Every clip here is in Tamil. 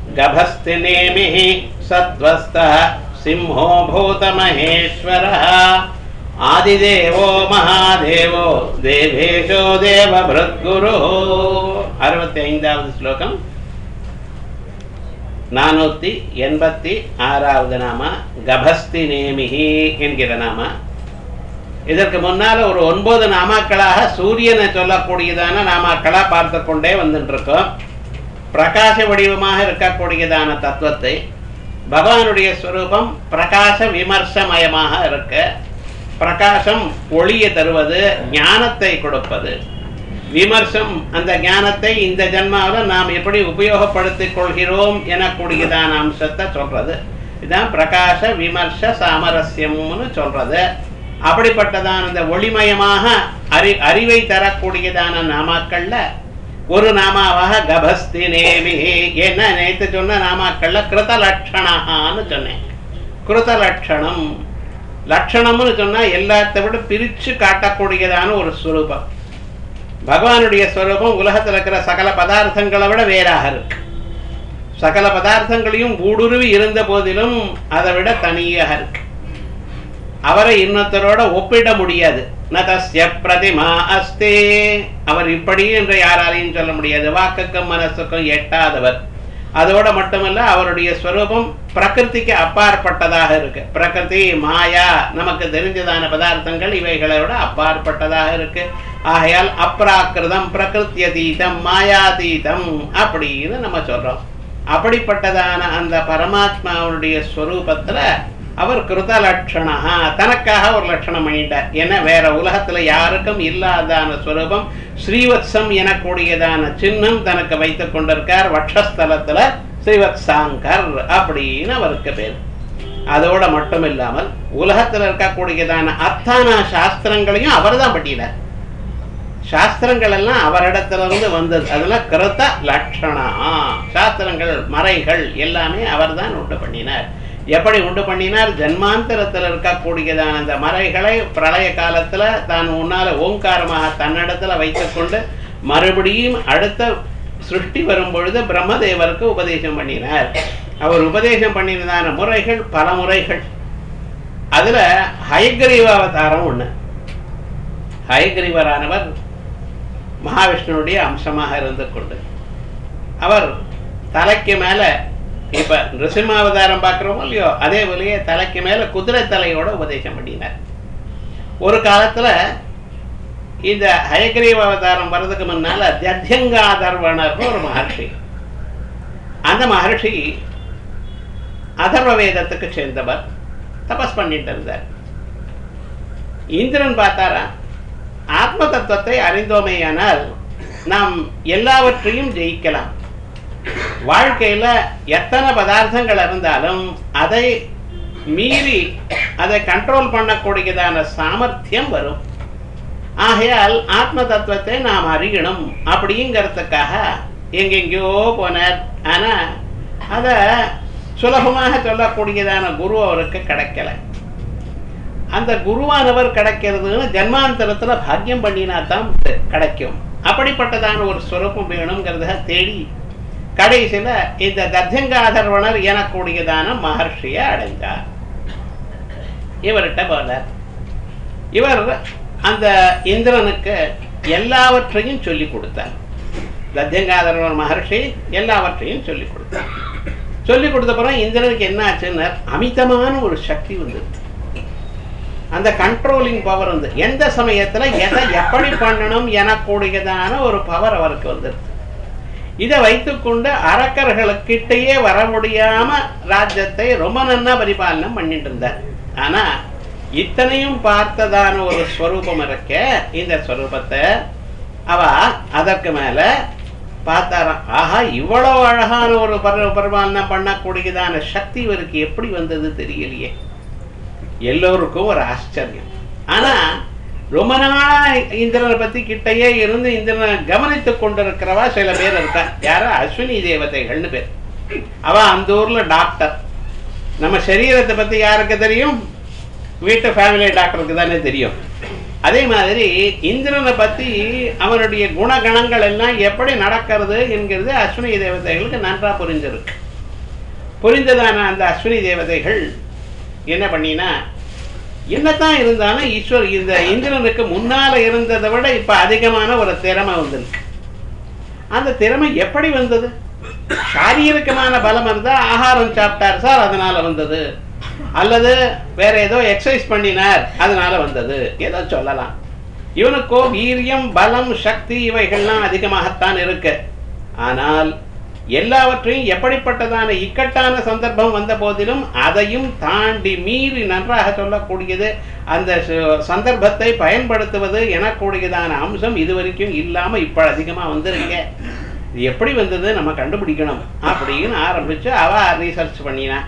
गभस्ति नेमिः सत्त्वस्तः सिंहो भूतमहेश्वरः आदिदेवो महादेवो देवेशो देवभृद्गुरुः அறுபத்தி ஐந்தாவது ஸ்லோகம் நானூத்தி எண்பத்தி ஆறாவது நாம கபஸ்தி நேமிஹி என்கிற நாம இதற்கு முன்னால ஒரு ஒன்பது நாமாக்களாக சூரியனை சொல்லக்கூடியதான நாமாக்களா பார்த்து கொண்டே வந்துட்டு இருக்கோம் பிரகாச வடிவமாக இருக்கக்கூடியதான தத்துவத்தை பகவானுடைய ஸ்வரூபம் பிரகாச விமர்சமயமாக இருக்க பிரகாசம் ஒளியை தருவது ஞானத்தை கொடுப்பது விமர்சம் அந்த ஞானத்தை இந்த ஜென்மாவில் நாம் எப்படி உபயோகப்படுத்திக் கொள்கிறோம் எனக்கூடியதான அம்சத்தை சொல்றது இதுதான் பிரகாச விமர்ச சாமரஸ்யம்னு சொல்றது அப்படிப்பட்டதான இந்த ஒளிமயமாக அறி அறிவை தரக்கூடியதான நாமாக்கள்ல ஒரு நாமாவாக கபஸ்தி நேமி என்ன நேற்று சொன்ன நாமாக்கள்ல கிருத லட்சணான்னு சொன்னேன் கிருத லட்சணம் லட்சணம்னு சொன்னா எல்லாத்தை விட பிரிச்சு காட்டக்கூடியதான ஒரு ஸ்வரூபம் பகவானுடைய ஸ்வரூபம் உலகத்தில் இருக்கிற சகல பதார்த்தங்களை விட வேறாக இருக்கு சகல பதார்த்தங்களையும் ஊடுருவி இருந்த போதிலும் அதை விட தனியாக இருக்கு அவரை இன்னொருத்தரோட ஒப்பிட முடியாது நதஸ்ய பிரதிமா அஸ்தே அவர் இப்படி என்று யாராலையும் சொல்ல முடியாது வாக்குக்கும் மனசுக்கும் எட்டாதவர் அதோட மட்டுமல்ல அவருடைய ஸ்வரூபம் பிரகிருதிக்கு அப்பாற்பட்டதாக இருக்கு பிரகிருதி மாயா நமக்கு தெரிஞ்சதான பதார்த்தங்கள் இவைகளோட அப்பாற்பட்டதாக இருக்கு ஆகையால் அப்ராக்கிருதம் பிரகிருத்தியதீதம் மாயாதீதம் அப்படின்னு நம்ம சொல்றோம் அப்படிப்பட்டதான அந்த பரமாத்மாவுடைய ஸ்வரூபத்துல அவர் கிருத லட்சணா தனக்காக ஒரு லட்சணம் பண்ணிட்டார் ஏன்னா வேற உலகத்துல யாருக்கும் இல்லாதான ஸ்வரூபம் ஸ்ரீவத்சம் எனக்கூடியதான சின்னம் தனக்கு வைத்துக் கொண்டிருக்கார் வட்சஸ்தலத்துல ஸ்ரீவத்சாங்கர் அப்படின்னு அவருக்கு பேர் அதோட மட்டும் இல்லாமல் உலகத்துல இருக்கக்கூடியதான அத்தான சாஸ்திரங்களையும் அவர் தான் பட்டியலார் சாஸ்திரங்கள் எல்லாம் அவரிடத்துல இருந்து வந்தது அதெல்லாம் கிருத்த லட்சணா சாஸ்திரங்கள் மறைகள் எல்லாமே அவர் தான் உண்டு பண்ணினார் எப்படி உண்டு பண்ணினார் ஜன்மாந்தரத்தில் இருக்கக்கூடியதான அந்த மறைகளை பிரளய காலத்துல தான் உன்னால ஓங்காரமாக தன்னிடத்துல வைத்துக்கொண்டு மறுபடியும் அடுத்த சிருஷ்டி வரும் பொழுது பிரம்மதேவருக்கு உபதேசம் பண்ணினார் அவர் உபதேசம் பண்ணினதான முறைகள் பல முறைகள் அதுல ஹயக்ரீவ அவதாரம் ஒண்ணு ஹயக்ரீவரானவர் மகாவிஷ்ணுடைய அம்சமாக இருந்து கொண்டு அவர் தலைக்கு மேல இப்ப நிருசிம்மாவதாரம் பார்க்கிறோமோ இல்லையோ அதே போலயே தலைக்கு மேல குதிரை தலையோட உபதேசம் பண்ணினார் ஒரு காலத்துல இந்த ஹயக்ரீவ அவதாரம் வர்றதுக்கு முன்னால தத்யங்காதர்வணர்னு ஒரு மகர்ஷி அந்த மகர்ஷி அதர்வ வேதத்துக்கு சேர்ந்தவர் தபஸ் பண்ணிட்டு இருந்தார் இந்திரன் பார்த்தாரா ஆத்ம தத்துவத்தை அறிந்தோமேயானால் நாம் எல்லாவற்றையும் ஜெயிக்கலாம் வாழ்க்கையில எத்தனை பதார்த்தங்கள் இருந்தாலும் அதை மீறி அதை கண்ட்ரோல் பண்ணக்கூடியதான சாமர்த்தியம் வரும் ஆகையால் ஆத்ம தத்துவத்தை நாம் அறியணும் அப்படிங்கிறதுக்காக எங்கெங்கேயோ போனார் ஆனா அத சுலபமாக சொல்லக்கூடியதான குரு அவருக்கு கிடைக்கல அந்த குருவானவர் கிடைக்கிறதுன்னு ஜன்மாந்தரத்துல பாக்கியம் பண்ணினா தான் கிடைக்கும் அப்படிப்பட்டதான ஒரு ஸ்வரூபம் வேணுங்கிறத தேடி கடைசியில இந்த தர்ஜங்காதர்வனர் எனக்கூடியதான மகர்ஷியை அடைந்தார் இவர்கிட்ட போனார் இவர் அந்த இந்திரனுக்கு எல்லாவற்றையும் சொல்லி கொடுத்தார் தர்ஜங்காதர்வன் மகர்ஷி எல்லாவற்றையும் சொல்லி கொடுத்தார் சொல்லி கொடுத்த பிறகு இந்திரனுக்கு என்ன ஆச்சுன்னா அமிதமான ஒரு சக்தி வந்தது அந்த கண்ட்ரோலிங் பவர் வந்து எந்த சமயத்துல எதை எப்படி பண்ணணும் எனக்கூடியதான ஒரு பவர் அவருக்கு வந்துடுது இதை வைத்துக்கொண்டு அரக்கர்களுக்கிட்டேயே வர முடியாம ராஜ்யத்தை ரொம்ப நன்னா பரிபாலனம் பண்ணிட்டு இருந்தார் ஆனா இத்தனையும் பார்த்ததான ஒரு ஸ்வரூபம் இருக்க இந்த ஸ்வரூபத்தை அவ அதற்கு மேல பார்த்தாராம் ஆஹா இவ்வளவு அழகான ஒரு பரி பரிபாலனம் பண்ணக்கூடியதான சக்தி இவருக்கு எப்படி வந்தது தெரியலையே எல்லோருக்கும் ஒரு ஆச்சரியம் ஆனா ரொம்ப நாளா இந்திரனை பத்தி கிட்டையே இருந்து இந்திரனை கவனித்துக் கொண்டிருக்கிறவா சில பேர் இருக்கா யாரா அஸ்வினி தேவதைகள்னு பேர் அவ அந்த ஊர்ல டாக்டர் நம்ம சரீரத்தை பத்தி யாருக்கு தெரியும் வீட்டு ஃபேமிலி டாக்டருக்கு தானே தெரியும் அதே மாதிரி இந்திரனை பத்தி அவனுடைய குணகணங்கள் எல்லாம் எப்படி நடக்கிறது என்கிறது அஸ்வினி தேவதைகளுக்கு நன்றா புரிஞ்சிருக்கு புரிந்ததான அந்த அஸ்வினி தேவதைகள் என்ன பண்ணினா என்னதான் இருந்தாலும் ஈஸ்வர் இந்த இந்திரனுக்கு முன்னால இருந்ததை விட இப்ப அதிகமான ஒரு திறமை வந்திருக்கு அந்த திறமை எப்படி வந்தது சாரீரிகமான பலம் இருந்தா ஆகாரம் சாப்பிட்டார் சார் அதனால வந்தது அல்லது வேற ஏதோ எக்ஸசைஸ் பண்ணினார் அதனால வந்தது ஏதோ சொல்லலாம் இவனுக்கோ வீரியம் பலம் சக்தி இவைகள்லாம் அதிகமாகத்தான் இருக்கு ஆனால் எல்லாவற்றையும் எப்படிப்பட்டதான இக்கட்டான சந்தர்ப்பம் வந்த போதிலும் அதையும் தாண்டி மீறி நன்றாக சொல்லக்கூடியது அந்த ச- சந்தர்ப்பத்தை பயன்படுத்துவது எனக்கூடியதான அம்சம் இதுவரைக்கும் இல்லாம இப்ப அதிகமா வந்திருக்க இது எப்படி வந்தது நம்ம கண்டுபிடிக்கணும் அப்படின்னு ஆரம்பிச்சு அவ ரீசர்ச் பண்ணினா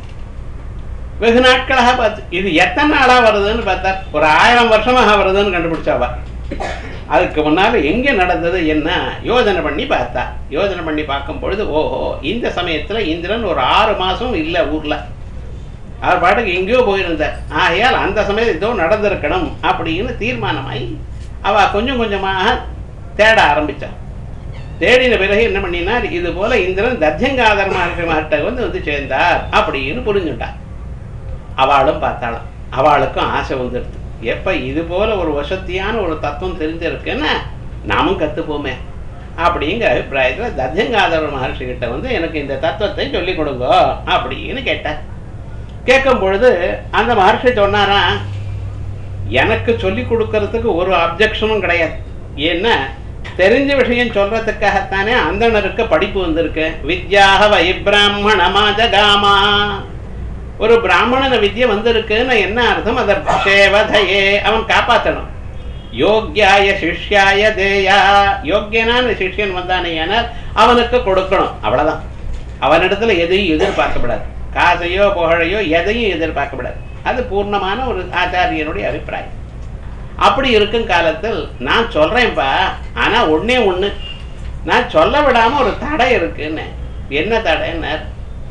வெகு நாட்களாக பார்த்து இது எத்தனை நாளா வருதுன்னு பார்த்தா ஒரு ஆயிரம் வருஷமாக வருதுன்னு கண்டுபிடிச்சாவா அதுக்கு முன்னால எங்க நடந்தது என்ன யோஜனை பண்ணி பார்த்தா யோஜனை பண்ணி பார்க்கும் பொழுது ஓஹோ இந்த சமயத்துல இந்திரன் ஒரு ஆறு மாசம் இல்ல ஊர்ல அவர் பாட்டுக்கு எங்கேயோ போயிருந்தார் ஆகையால் அந்த சமயத்தில் ஏதோ நடந்திருக்கணும் அப்படின்னு தீர்மானமாயி அவ கொஞ்சம் கொஞ்சமாக தேட ஆரம்பிச்சா தேடின பிறகு என்ன பண்ணினார் இது போல இந்திரன் தர்ஜங்காதர் மார்க்கிட்ட வந்து வந்து சேர்ந்தார் அப்படின்னு புரிஞ்சுட்டார் அவளும் பார்த்தாளாம் அவளுக்கும் ஆசை வந்துடுது எப்ப இது போல ஒரு வசத்தியான ஒரு தத்துவம் தெரிஞ்சிருக்குன்னா நாமும் கத்துப்போமே அப்படிங்கிற அபிப்பிராயத்துல தர்ஜங்காதர மகர்ஷி கிட்ட வந்து எனக்கு இந்த தத்துவத்தை சொல்லிக் கொடுங்க அப்படின்னு கேட்டார் கேட்கும் பொழுது அந்த மகர்ஷி சொன்னாராம் எனக்கு சொல்லி கொடுக்கறதுக்கு ஒரு அப்ஜெக்ஷனும் கிடையாது ஏன்னா தெரிஞ்ச விஷயம் சொல்றதுக்காகத்தானே அந்தணருக்கு படிப்பு வந்திருக்கு வித்யாக வை பிராமணமா ஜகாமா ஒரு பிராமணன வித்யை வந்திருக்குன்னு என்ன அர்த்தம் அதை சேவதையே அவன் காப்பாற்றணும் யோக்கியாய சிஷ்யாய தேயா யோக்கியனான சிஷ்யன் வந்தானே ஆனால் அவனுக்கு கொடுக்கணும் அவ்வளவுதான் அவனிடத்துல எதையும் எதிர்பார்க்கப்படாது காசையோ புகழையோ எதையும் எதிர்பார்க்கப்படாது அது பூர்ணமான ஒரு ஆச்சாரியனுடைய அபிப்பிராயம் அப்படி இருக்கும் காலத்தில் நான் சொல்றேன்ப்பா ஆனா ஒண்ணே ஒண்ணு நான் சொல்ல விடாம ஒரு தடை இருக்குன்னு என்ன தடைன்னார்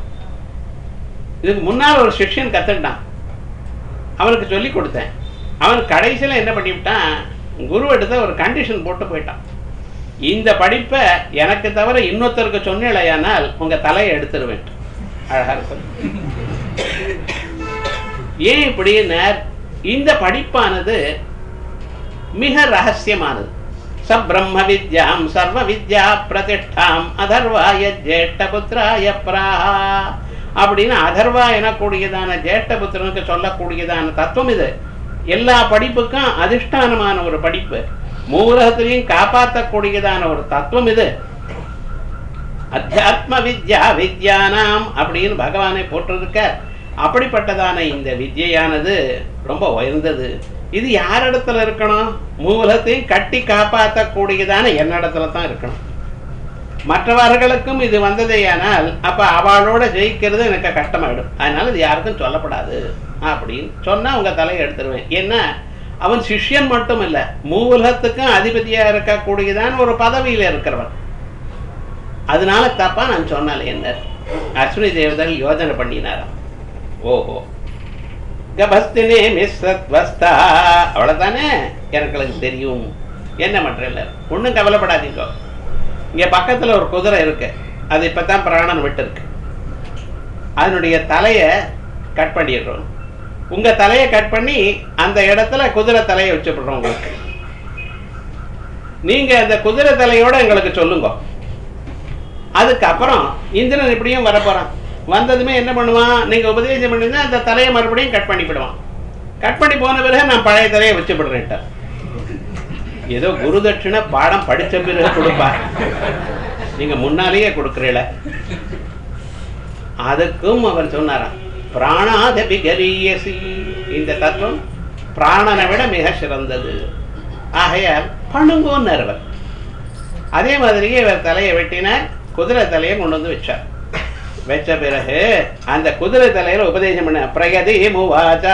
இதுக்கு முன்னால் ஒரு சிஷ்யன் கத்துக்கிட்டான் அவனுக்கு சொல்லி கொடுத்தேன் அவன் கடைசியில் என்ன பண்ணிவிட்டான் குரு எடுத்த ஒரு கண்டிஷன் போட்டு போயிட்டான் இந்த படிப்பை எனக்கு தவிர இன்னொருத்தருக்கு சொன்னேலையானால் உங்க தலையை எடுத்துருவேன் அழகா இருக்கும் ஏன் இப்படின்னார் இந்த படிப்பானது மிக ரகசியமானது சப்ரம்ம வித்யாம் சர்வ வித்யா பிரதிஷ்டாம் அதர்வாய ஜேஷ்டபுத்திராய பிராஹா அப்படின்னு அதர்வா எனக்கூடியதான ஜேஷ்டபுத்திரனுக்கு சொல்லக்கூடியதான தத்துவம் இது எல்லா படிப்புக்கும் அதிஷ்டானமான ஒரு படிப்பு மூலகத்திலையும் காப்பாற்றக்கூடியதான ஒரு தத்துவம் இது அத்தியாத்ம வித்யா வித்யானாம் அப்படின்னு பகவானை போட்டிருக்கார் அப்படிப்பட்டதான இந்த வித்யானது ரொம்ப உயர்ந்தது இது யாரிடத்துல இருக்கணும் மூலத்தையும் கட்டி காப்பாற்றக்கூடியதான என்னிடத்துல தான் இருக்கணும் மற்றவர்களுக்கும் இது வந்ததேயானால் அப்ப அவளோட ஜெயிக்கிறது எனக்கு கஷ்டமாயிடும் அதனால இது யாருக்கும் சொல்லப்படாது அப்படின்னு சொன்னா உங்க தலையை எடுத்துருவேன் ஏன்னா அவன் சிஷ்யன் மட்டும் இல்ல மூலத்துக்கும் அதிபதியா இருக்கக்கூடியதான ஒரு பதவியில இருக்கிறவன் அதனால தப்பா நான் சொன்னால என்ன அஸ்வினி தேவதர்கள் யோஜனை பண்ணினாராம் ஓஹோ கபஸ்தினே மிஸ்ரத்வஸ்தா அவ்வளவுதானே எனக்கு தெரியும் என்ன மற்ற இல்லை ஒன்றும் கவலைப்படாதீங்க இங்க பக்கத்துல ஒரு குதிரை இருக்கு அது இப்பதான் பிராணன் விட்டு இருக்கு அதனுடைய தலைய கட் பண்ணிடுறோம் உங்க தலையை கட் பண்ணி அந்த இடத்துல குதிரை தலையை வச்சுடுறோம் உங்களுக்கு நீங்க அந்த குதிரை தலையோட எங்களுக்கு சொல்லுங்க அதுக்கப்புறம் இந்திரன் இப்படியும் வரப்போறான் வந்ததுமே என்ன பண்ணுவான் நீங்க உபதேசம் பண்ணிருந்தா அந்த தலையை மறுபடியும் கட் பண்ணி விடுவான் கட் பண்ணி போன பிறகு நான் பழைய தலையை வச்சு விடுறேன்ட்டார் ஏதோ குரு தட்சிணை பாடம் படிச்ச பிறகு கொடுப்பார் நீங்க முன்னாலேயே கொடுக்குறீல அதுக்கும் அவர் சொன்னாராம் பிராணாதபி கரியசி இந்த தத்துவம் பிராணனை விட மிக சிறந்தது ஆகையால் பணுங்கோன்னு அவர் அதே மாதிரியே இவர் தலையை வெட்டினார் குதிரை தலையை கொண்டு வந்து வச்சார் வச்ச பிறகு அந்த குதிரை தலையில உபதேசம் பண்ண பிரகதி முவாச்சா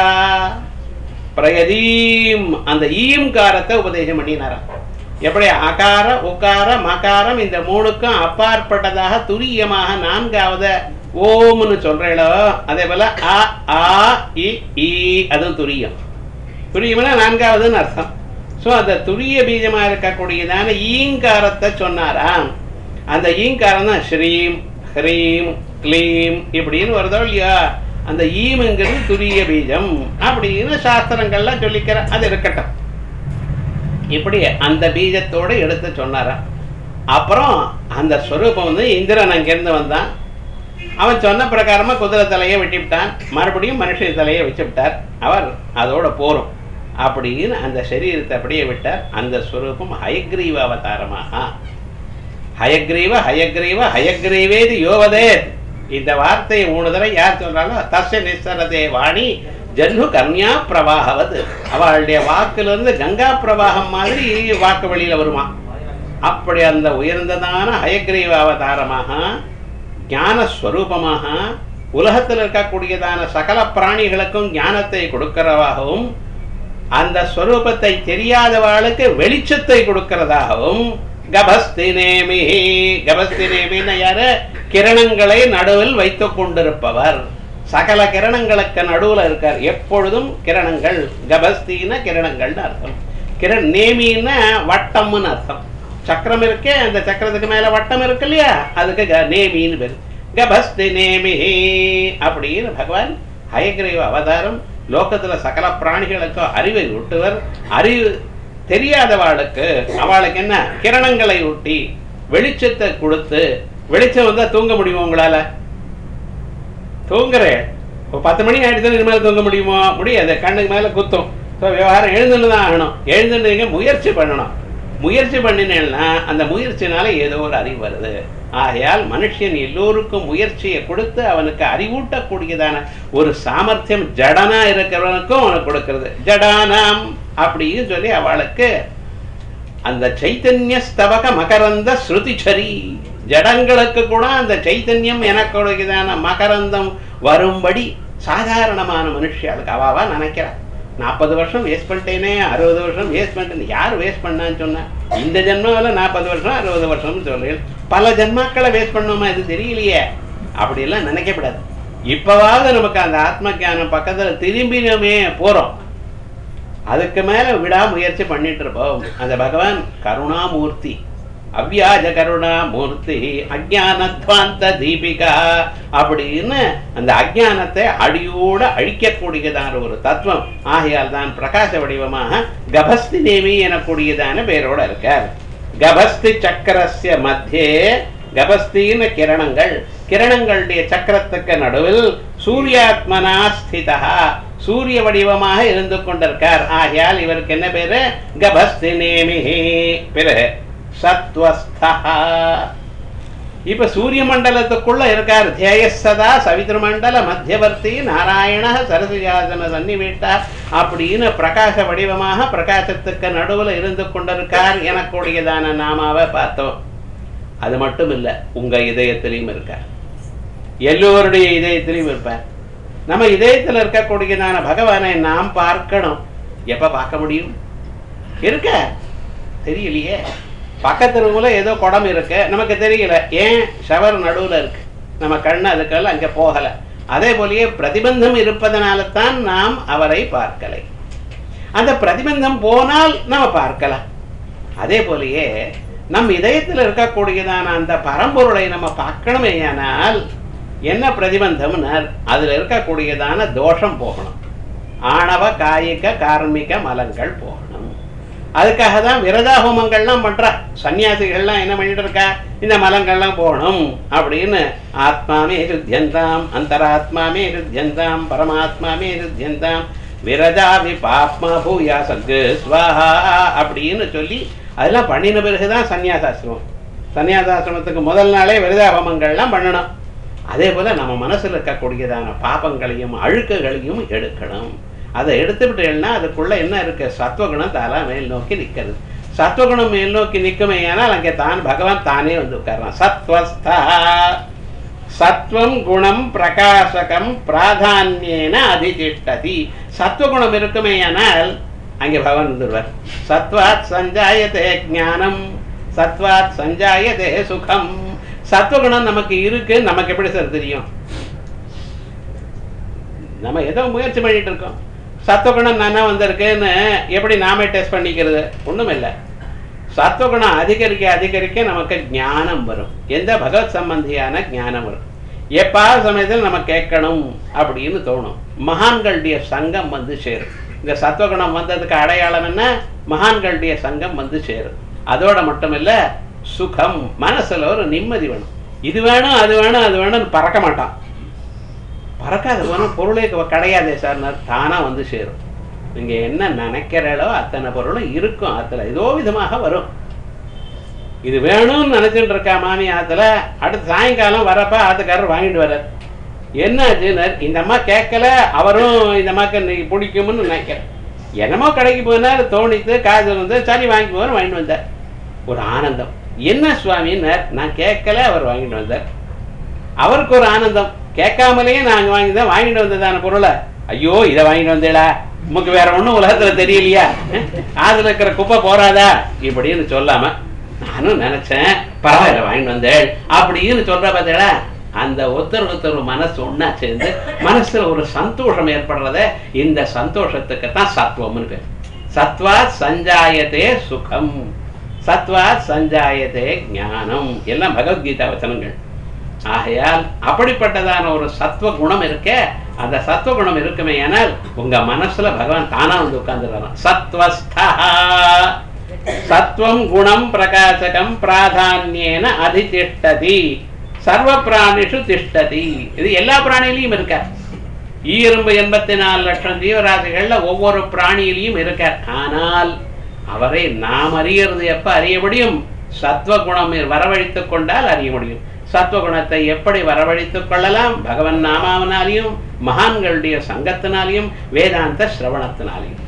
பிரகதீம் அந்த ஈம் காரத்தை உபதேசம் பண்ணினாராம் எப்படி அகார உக்கார மகாரம் இந்த மூணுக்கும் அப்பாற்பட்டதாக துரியமாக நான்காவது ஓம்னு சொல்றீங்களோ அதே போல அ ஆ இ ஈ அதுவும் துரியம் துரியம்னா நான்காவதுன்னு அர்த்தம் ஸோ அந்த துரிய பீஜமா இருக்கக்கூடியதான ஈங்காரத்தை சொன்னாராம் அந்த ஈங்காரம் தான் ஸ்ரீம் ஹ்ரீம் க்ளீம் இப்படின்னு வருதோ இல்லையா அந்த ஈம்ங்கிறது துரிய பீஜம் அப்படின்னு சாஸ்திரங்கள்லாம் சொல்லிக்கிற அது இருக்கட்டும் இப்படி அந்த பீஜத்தோட எடுத்து சொன்னாராம் அப்புறம் அந்த ஸ்வரூபம் வந்து இந்திரன் அங்கேருந்து வந்தான் அவன் சொன்ன பிரகாரமா குதிரை தலையை வெட்டிவிட்டான் மறுபடியும் மனுஷன் தலையை வச்சுவிட்டார் அவர் அதோட போரும் அப்படின்னு அந்த சரீரத்தை அப்படியே விட்டார் அந்த ஸ்வரூபம் ஹயக்ரீவ அவதாரமாக ஹயக்ரீவ ஹயக்ரீவ ஹயக்ரீவேது யோவதே இந்த வார்த்தையை மூணு தடவை யார் சொல்றாங்களோ தஸ்ய நிஸ்ஸரதே வாணி ஜன்னு கன்யா பிரவாகவது அவளுடைய வாக்குலேருந்து கங்கா பிரவாகம் மாதிரி வாக்கு வெளியில வருமா அப்படி அந்த உயர்ந்ததான ஹயக்ரீவ அவதாரமாக ஞான ஸ்வரூபமாக உலகத்தில் இருக்கக்கூடியதான சகல பிராணிகளுக்கும் ஞானத்தை கொடுக்கிறவாகவும் அந்த ஸ்வரூபத்தை தெரியாதவாளுக்கு வெளிச்சத்தை கொடுக்கிறதாகவும் கபஸ்தி நேமி கபஸ்தி நேமின்னு யாரு கிரணங்களை நடுவில் வைத்துக் கொண்டிருப்பவர் சகல கிரணங்களுக்கு நடுவுல இருக்கார் எப்பொழுதும் கிரணங்கள் கபஸ்தின கிரணங்கள்னு அர்த்தம் கிரண் நேமின்னா வட்டம்னு அர்த்தம் சக்கரம் இருக்கே அந்த சக்கரத்துக்கு மேல வட்டம் இருக்கு இல்லையா அதுக்கு க- நேமின்னு பேர் கபஸ்தி நேமி அப்படின்னு பகவான் ஹயக்ரீவ அவதாரம் லோகத்துல சகல பிராணிகளுக்கும் அறிவை ஊட்டுவர் அறிவு தெரியாதவாளுக்கு அவளுக்கு என்ன கிரணங்களை ஊட்டி வெளிச்சத்தை கொடுத்து வெளிச்சம் வந்தா தூங்க முடியுமா உங்களால தூங்குறேன் இப்போ பத்து மணி ஆயிடுச்சு இனிமேல் தூங்க முடியுமோ முடியாது கண்ணுக்கு மேலே குத்தும் ஸோ விவகாரம் எழுந்துன்னு தான் ஆகணும் எழுந்துன்னு முயற்சி பண்ணணும் முயற்சி பண்ணினேன்னா அந்த முயற்சினால ஏதோ ஒரு அறிவு வருது ஆகையால் மனுஷன் எல்லோருக்கும் முயற்சியை கொடுத்து அவனுக்கு அறிவூட்டக்கூடியதான ஒரு சாமர்த்தியம் ஜடனா இருக்கிறவனுக்கும் அவனுக்கு கொடுக்கிறது ஜடானாம் அப்படின்னு சொல்லி அவளுக்கு அந்த சைத்தன்ய ஸ்தவக மகரந்த ஸ்ருதிச்சரி ஜடங்களுக்கு கூட அந்த சைத்தன்யம் எனக்குடையதான மகரந்தம் வரும்படி சாதாரணமான மனுஷியாளுக்கு அவாவா நினைக்கிறா நாற்பது வருஷம் வேஸ்ட் பண்ணிட்டேனே அறுபது வருஷம் வேஸ்ட் பண்ணிட்டேன் யார் வேஸ்ட் பண்ணான்னு சொன்னா இந்த ஜென்மாவில் நாற்பது வருஷம் அறுபது வருஷம்னு சொல்றேன் பல ஜென்மாக்களை வேஸ்ட் பண்ணோமா இது தெரியலையே அப்படியெல்லாம் நினைக்கப்படாது இப்பவாவது நமக்கு அந்த ஆத்ம ஞானம் பக்கத்துல திரும்பினோமே போறோம் அதுக்கு மேல விடாமுயற்சி பண்ணிட்டு இருப்போம் அந்த பகவான் கருணாமூர்த்தி அவ்யாஜ கருணாமூர்த்தி அஜானத்வாந்த தீபிகா அப்படின்னு அந்த அஜானத்தை அடியோட அழிக்கக்கூடியதான ஒரு தத்துவம் ஆகையால் தான் பிரகாச வடிவமாக கபஸ்தி நேமி எனக்கூடியதான பேரோட இருக்கார் கபஸ்தி சக்கரஸ்ய மத்தியே கபஸ்தின்னு கிரணங்கள் கிரணங்களுடைய சக்கரத்துக்கு நடுவில் சூர்யாத்மனா ஸ்திதா சூரிய வடிவமாக இருந்து கொண்டிருக்கார் ஆகையால் இவருக்கு என்ன பேரு கபஸ்தி நேமிஹி பிறகு சத்வஸ்தா இப்ப சூரிய மண்டலத்துக்குள்ள இருக்கார் தேயசதா சவித்ரு மண்டல மத்தியவர்த்தி நாராயண சரசியாசன சன்னிவேட்டா அப்படின்னு பிரகாச வடிவமாக பிரகாசத்துக்கு நடுவுல இருந்து கொண்டிருக்கார் எனக்கூடியதான நாமாவை பார்த்தோம் அது மட்டும் இல்ல உங்க இதயத்திலையும் இருக்கார் எல்லோருடைய இதயத்திலையும் இருப்பார் நம்ம இதயத்துல இருக்கக்கூடியதான பகவானை நாம் பார்க்கணும் எப்ப பார்க்க முடியும் இருக்க தெரியலையே பக்கத்து ரூம்ல ஏதோ குடம் இருக்கு நமக்கு தெரியல ஏன் ஷவர் நடுவுல இருக்கு நம்ம கண்ணு அதுக்கெல்லாம் அங்க போகல அதே போலயே பிரதிபந்தம் இருப்பதனால தான் நாம் அவரை பார்க்கலை அந்த பிரதிபந்தம் போனால் நம்ம பார்க்கலாம் அதே போலயே நம் இதயத்தில் இருக்கக்கூடியதான அந்த பரம்பொருளை நம்ம பார்க்கணுமேயானால் என்ன பிரதிபந்தம்னார் அதுல இருக்கக்கூடியதான தோஷம் போகணும் ஆணவ காயிக கார்மிக மலங்கள் போகணும் அதுக்காக தான் விரதா ஹோமங்கள்லாம் பண்றா சன்னியாசிகள்லாம் என்ன பண்ணிட்டு இருக்கா இந்த மலங்கள்லாம் போகணும் அப்படின்னு ஆத்மாமே ருத்தியந்தாம் அந்தராத்மாமே ருத்தியந்தாம் பரமாத்மாமே ருத்தியந்தாம் விரதா விபாப்மா பூயா சக்கு ஸ்வாஹா அப்படின்னு சொல்லி அதெல்லாம் பண்ணின பிறகுதான் சன்னியாசாசிரமம் சன்னியாசாசிரமத்துக்கு முதல் நாளே விரதா ஹோமங்கள்லாம் பண்ணணும் அதே போல நம்ம மனசுல இருக்கக்கூடியதான பாபங்களையும் அழுக்குகளையும் எடுக்கணும் அதை எடுத்துவிட்டேன்னா அதுக்குள்ள என்ன இருக்கு சத்வகுணம் தாலா மேல் நோக்கி நிக்கிறது சத்வகுணம் மேல் நோக்கி நிற்குமே ஆனால் அங்கே தான் பகவான் தானே வந்து உட்கார்றான் சத்வஸ்தா சத்வம் குணம் பிரகாசகம் பிராதான்யேன அதிதிஷ்டதி சத்வகுணம் இருக்குமேயானால் அங்கே பகவான் வந்துடுவார் சத்வாத் சஞ்சாயதே ஞானம் சத்வாத் சஞ்சாயதே சுகம் சத்வகுணம் நமக்கு இருக்கு நமக்கு எப்படி சார் தெரியும் நம்ம ஏதோ முயற்சி பண்ணிட்டு இருக்கோம் சத்வகுணம் நானா வந்திருக்குன்னு எப்படி நாமே டெஸ்ட் பண்ணிக்கிறது ஒண்ணும் இல்லை சத்வகுணம் அதிகரிக்க அதிகரிக்க நமக்கு ஞானம் வரும் எந்த பகவத் சம்பந்தியான ஞானம் வரும் எப்பாவது சமயத்தில் நம்ம கேட்கணும் அப்படின்னு தோணும் மகான்களுடைய சங்கம் வந்து சேரும் இந்த சத்வகுணம் வந்ததுக்கு அடையாளம் என்ன மகான்களுடைய சங்கம் வந்து சேரும் அதோட மட்டும் இல்ல சுகம் மனசுல ஒரு நிம்மதி வேணும் இது வேணும் அது வேணும் அது வேணும்னு பறக்க மாட்டான் பறக்காது வேணும் பொருளே க- கிடையாதே சார் தானா வந்து சேரும் நீங்க என்ன நினைக்கிறீங்களோ அத்தனை பொருளும் இருக்கும் அதுல ஏதோ விதமாக வரும் இது வேணும்னு நினைச்சுட்டு இருக்கா மாமி ஆத்துல அடுத்து சாயங்காலம் வரப்ப ஆத்துக்காரர் வாங்கிட்டு வர்றார் என்ன ஆச்சுன்னார் இந்த அம்மா கேட்கல அவரும் இந்த அம்மாக்கு இன்னைக்கு பிடிக்கும்னு நினைக்கிறேன் என்னமோ கடைக்கு போனார் தோணித்து காது வந்து சரி வாங்கி போவார் வாங்கிட்டு வந்தார் ஒரு ஆனந்தம் என்ன சுவாமின்னார் நான் கேட்கல அவர் வாங்கிட்டு வந்தார் அவருக்கு ஒரு ஆனந்தம் கேட்காமலேயே நாங்க வாங்கி தான் வாங்கிட்டு வந்ததான பொருளை ஐயோ இதை வாங்கிட்டு வந்தேடா உமக்கு வேற ஒண்ணும் உலகத்துல தெரியலையா அதுல இருக்கிற குப்பை போறாதா இப்படின்னு சொல்லாம நானும் நினைச்சேன் பரவாயில்ல வாங்கிட்டு வந்தேன் அப்படின்னு சொல்ற பார்த்தேடா அந்த ஒருத்தர் ஒருத்தர் மனசு ஒண்ணா சேர்ந்து மனசுல ஒரு சந்தோஷம் ஏற்படுறத இந்த சந்தோஷத்துக்கு தான் சத்துவம்னு பேர் சத்வா சஞ்சாயத்தே சுகம் சத்வா சஞ்சாயத்தே ஞானம் எல்லாம் பகவத்கீதா வச்சனங்கள் ஆகையால் அப்படிப்பட்டதான ஒரு சத்துவ குணம் இருக்கே அந்த சத்துவ குணம் இருக்குமே ஆனால் உங்க மனசுல பகவான் தானா வந்து உட்கார்ந்துடுறான் சத்வஸ்தா சத்வம் குணம் பிரகாசகம் பிராதான்யேன அதிதிஷ்டதி சர்வ பிராணிஷு திஷ்டதி இது எல்லா பிராணியிலையும் இருக்கார் ஈரும்பு எண்பத்தி நாலு லட்சம் ஜீவராசிகள்ல ஒவ்வொரு பிராணியிலையும் இருக்கார் ஆனால் அவரை நாம் அறியறது எப்ப அறிய முடியும் சத்வகுணம் வரவழைத்துக் கொண்டால் அறிய முடியும் சத்வகுணத்தை எப்படி வரவழைத்துக் கொள்ளலாம் பகவன் நாமாவனாலையும் மகான்களுடைய சங்கத்தினாலையும் வேதாந்த சிரவணத்தினாலையும்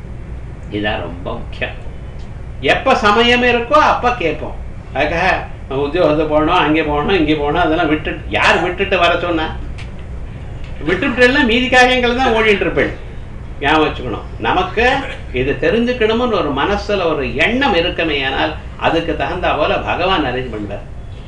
இதான் ரொம்ப முக்கியம் எப்ப சமயம் இருக்கோ அப்ப கேட்போம் அதுக்காக நம்ம உத்தியோகத்துக்கு போகணும் அங்கே போகணும் இங்கே போகணும் அதெல்லாம் விட்டுட்டு யார் விட்டுட்டு வர சொன்னா விட்டுட்டு எல்லாம் மீதி காரியங்கள் தான் ஓடிட்டு இருப்பேன் ஞாபகம் வச்சுக்கணும் நமக்கு இது தெரிஞ்சுக்கணும்னு ஒரு மனசுல ஒரு எண்ணம் இருக்குமே ஆனால் அதுக்கு தகுந்த போல பகவான் அரேஞ்ச் பண்ணுவார்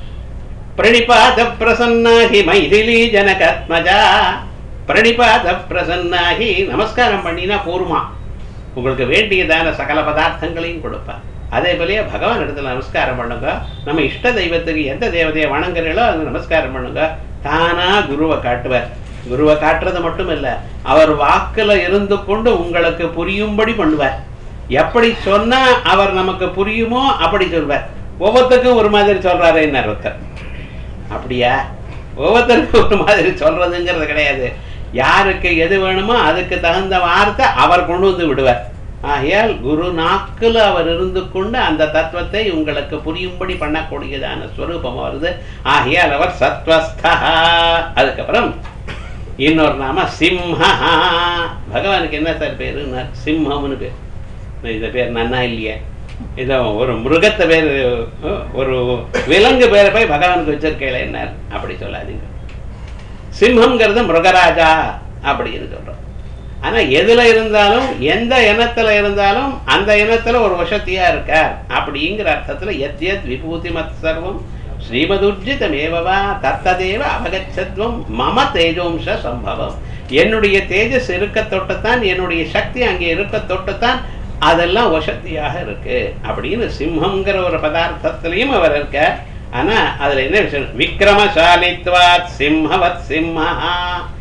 பிரணிபாத பிரசன்னாகி மைதிலி ஜனகத்மஜா பிரணிபாத பிரசன்னாகி நமஸ்காரம் பண்ணினா போருமா உங்களுக்கு வேண்டியதான சகல பதார்த்தங்களையும் கொடுப்பார் அதே போலயே பகவான் இடத்துல நமஸ்காரம் பண்ணுங்க நம்ம இஷ்ட தெய்வத்துக்கு எந்த தேவதையை வணங்குறீங்களோ அது நமஸ்காரம் பண்ணுங்க தானா குருவை காட்டுவார் குருவை காட்டுறது மட்டும் இல்ல அவர் வாக்குல இருந்து கொண்டு உங்களுக்கு புரியும்படி பண்ணுவார் எப்படி சொன்னா அவர் நமக்கு புரியுமோ அப்படி சொல்வார் ஒவ்வொருத்தருக்கும் ஒரு மாதிரி சொல்றாரு என்ன ஒருத்தர் அப்படியா ஒவ்வொருத்தருக்கும் ஒரு மாதிரி சொல்றதுங்கிறது கிடையாது யாருக்கு எது வேணுமோ அதுக்கு தகுந்த வார்த்தை அவர் கொண்டு வந்து விடுவார் ஆகையால் குரு நாக்குல அவர் இருந்து கொண்டு அந்த தத்துவத்தை உங்களுக்கு புரியும்படி பண்ணக்கூடியதான ஸ்வரூபம் வருது ஆகையால் அவர் சத்வஸ்தா அதுக்கப்புறம் இன்னொரு நாம சிம்ஹா பகவானுக்கு என்ன சார் பேரு சிம்மம்னு பேர் இந்த பேர் நன்னா இல்லையே இதோ ஒரு மிருகத்தை பேர் ஒரு விலங்கு பேரை போய் பகவானுக்கு வச்சிருக்கேன் என்ன அப்படி சொல்லாதீங்க சிம்மங்கிறது மிருகராஜா அப்படின்னு சொல்றோம் ஆனா எதுல இருந்தாலும் எந்த இனத்துல இருந்தாலும் அந்த இனத்துல ஒரு வசத்தியா இருக்கார் அப்படிங்கிற அர்த்தத்துல எத் எத் விபூதி மத் சர்வம் ஸ்ரீமதுர்ஜிதமேவா தத்ததேவ அபகச்சத்வம் மம தேஜோம்ச சம்பவம் என்னுடைய தேஜஸ் இருக்க தொட்டுத்தான் என்னுடைய சக்தி அங்கே இருக்க தொட்டுத்தான் அதெல்லாம் வசத்தியாக இருக்கு அப்படின்னு சிம்மங்கிற ஒரு பதார்த்தத்திலையும் அவர் இருக்க ஆனா அதுல என்ன விஷயம் விக்ரமசாலித்வாத் சிம்மவத் சிம்மஹா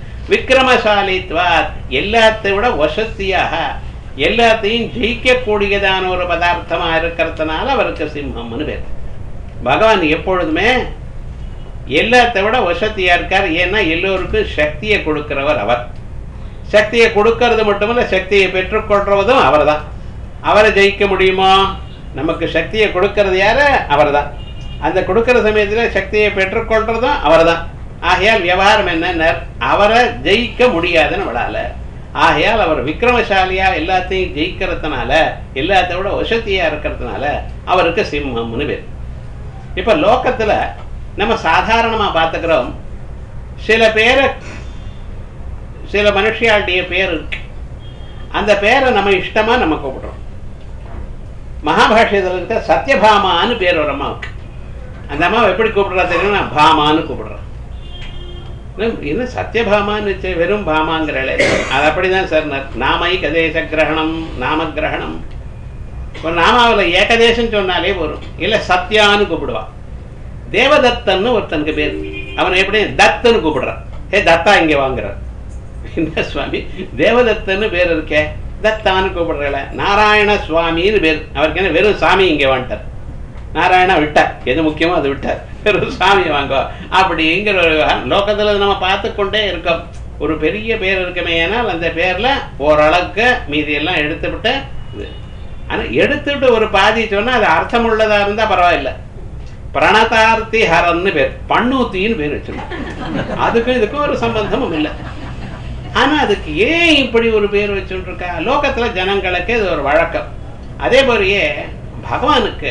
விக்ரமசாலித்வாத் எல்லாத்தை விட வசத்தியாக எல்லாத்தையும் ஜெயிக்கக்கூடியதான ஒரு பதார்த்தமா இருக்கிறதுனால அவருக்கு சிம்மம்னு பேர் பகவான் எப்பொழுதுமே எல்லாத்தை விட வசத்தியா இருக்கார் ஏன்னா எல்லோருக்கும் சக்தியை கொடுக்கிறவர் அவர் சக்தியை கொடுக்கறது மட்டுமல்ல சக்தியை பெற்றுக்கொள்றதும் அவர் தான் அவரை ஜெயிக்க முடியுமா நமக்கு சக்தியை கொடுக்கறது யாரு அவர் தான் அந்த கொடுக்கிற சமயத்துல சக்தியை பெற்றுக்கொள்றதும் அவர் தான் ஆகையால் விவகாரம் என்ன அவரை ஜெயிக்க முடியாதுன்னு விடால ஆகையால் அவர் விக்ரமசாலியா எல்லாத்தையும் ஜெயிக்கிறதுனால எல்லாத்த விட வசதியா இருக்கிறதுனால அவருக்கு சிம்மம்னு பேர் இப்ப லோக்கத்துல நம்ம சாதாரணமா பார்த்துக்கிறோம் சில பேரை சில மனுஷியாளுடைய பேர் இருக்கு அந்த பேரை நம்ம இஷ்டமா நம்ம கூப்பிடுறோம் மகாபாஷ்யத்தில் இருக்க சத்யபாமான்னு பேர் ஒரு அம்மாவுக்கு அந்த அம்மாவை எப்படி கூப்பிடுறா தெரியுமா பாமான்னு கூப்பிடுறான் என்ன சத்யபாமான்னு வச்சு வெறும் பாமாங்கிற அது அப்படிதான் சார் நாமை கதேச கிரகணம் நாம கிரகணம் ஒரு நாமாவில் ஏகதேசம் சொன்னாலே வரும் இல்லை சத்யான்னு கூப்பிடுவா தேவதத்தன்னு ஒருத்தனுக்கு பேர் அவனை எப்படி தத்துன்னு கூப்பிடுறான் ஏ தத்தா இங்க வாங்குறான் என்ன சுவாமி தேவதத்தன்னு பேர் இருக்கே தத்தான்னு கூப்பிடுறல நாராயண சுவாமின்னு பேர் அவருக்கு என்ன வெறும் சாமி இங்க வந்துட்டார் நாராயணா விட்டார் எது முக்கியமோ அது விட்டார் வெறும் சாமி வாங்கோ அப்படிங்கிற ஒரு லோகத்துல நம்ம பார்த்து கொண்டே இருக்கோம் ஒரு பெரிய பேர் இருக்குமே ஏனால் அந்த பேர்ல ஓரளவுக்கு மீதி எல்லாம் எடுத்து விட்டு இது. ஆனா எடுத்துட்டு ஒரு பாதி சொன்னா அது அர்த்தம் உள்ளதா இருந்தா பரவாயில்ல பிரணதார்த்தி ஹரன்னு பேர் பண்ணூத்தின்னு பேர் வச்சிருக்கோம் அதுக்கும் இதுக்கும் ஒரு சம்பந்தமும் இல்லை ஆனா அதுக்கு ஏன் இப்படி ஒரு பேர் வச்சுட்டு இருக்கா லோகத்துல ஜனங்களுக்கு இது ஒரு வழக்கம் அதே மாதிரியே பகவானுக்கு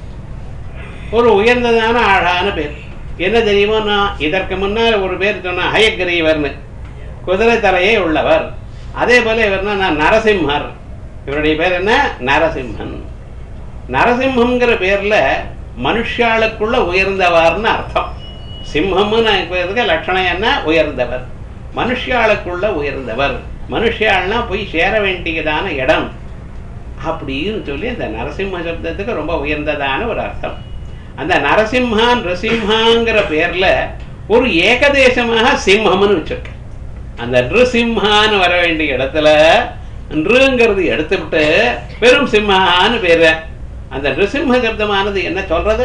ஒரு உயர்ந்ததான அழகான பேர் என்ன தெரியுமோ நான் இதற்கு முன்னால் ஒரு பேர் சொன்னா ஹயக்ரீவர்னு குதிரை தலையே உள்ளவர் அதே போல இவர்னா நான் நரசிம்மர் இவருடைய பேர் என்ன நரசிம்மன் நரசிம்மங்கிற பேர்ல மனுஷாளுக்குள்ள உயர்ந்தவர்னு அர்த்தம் சிம்மம்னு பேருக்கு லட்சணம் என்ன உயர்ந்தவர் மனுஷாளுக்குள்ள உயர்ந்தவர் மனுஷாள்னா போய் சேர வேண்டியதான இடம் அப்படின்னு சொல்லி அந்த நரசிம்ம சப்தத்துக்கு ரொம்ப உயர்ந்ததான ஒரு அர்த்தம் அந்த நரசிம்ஹான் ரிசிம்ஹாங்கிற பேர்ல ஒரு ஏகதேசமாக சிம்மம்னு வச்சிருக்க அந்த நிருசிம்ஹான்னு வர வேண்டிய இடத்துல நிருங்கிறது எடுத்துவிட்டு பெரும் சிம்ஹான்னு பேரு அந்த நிருசிம்ம சப்தமானது என்ன சொல்றது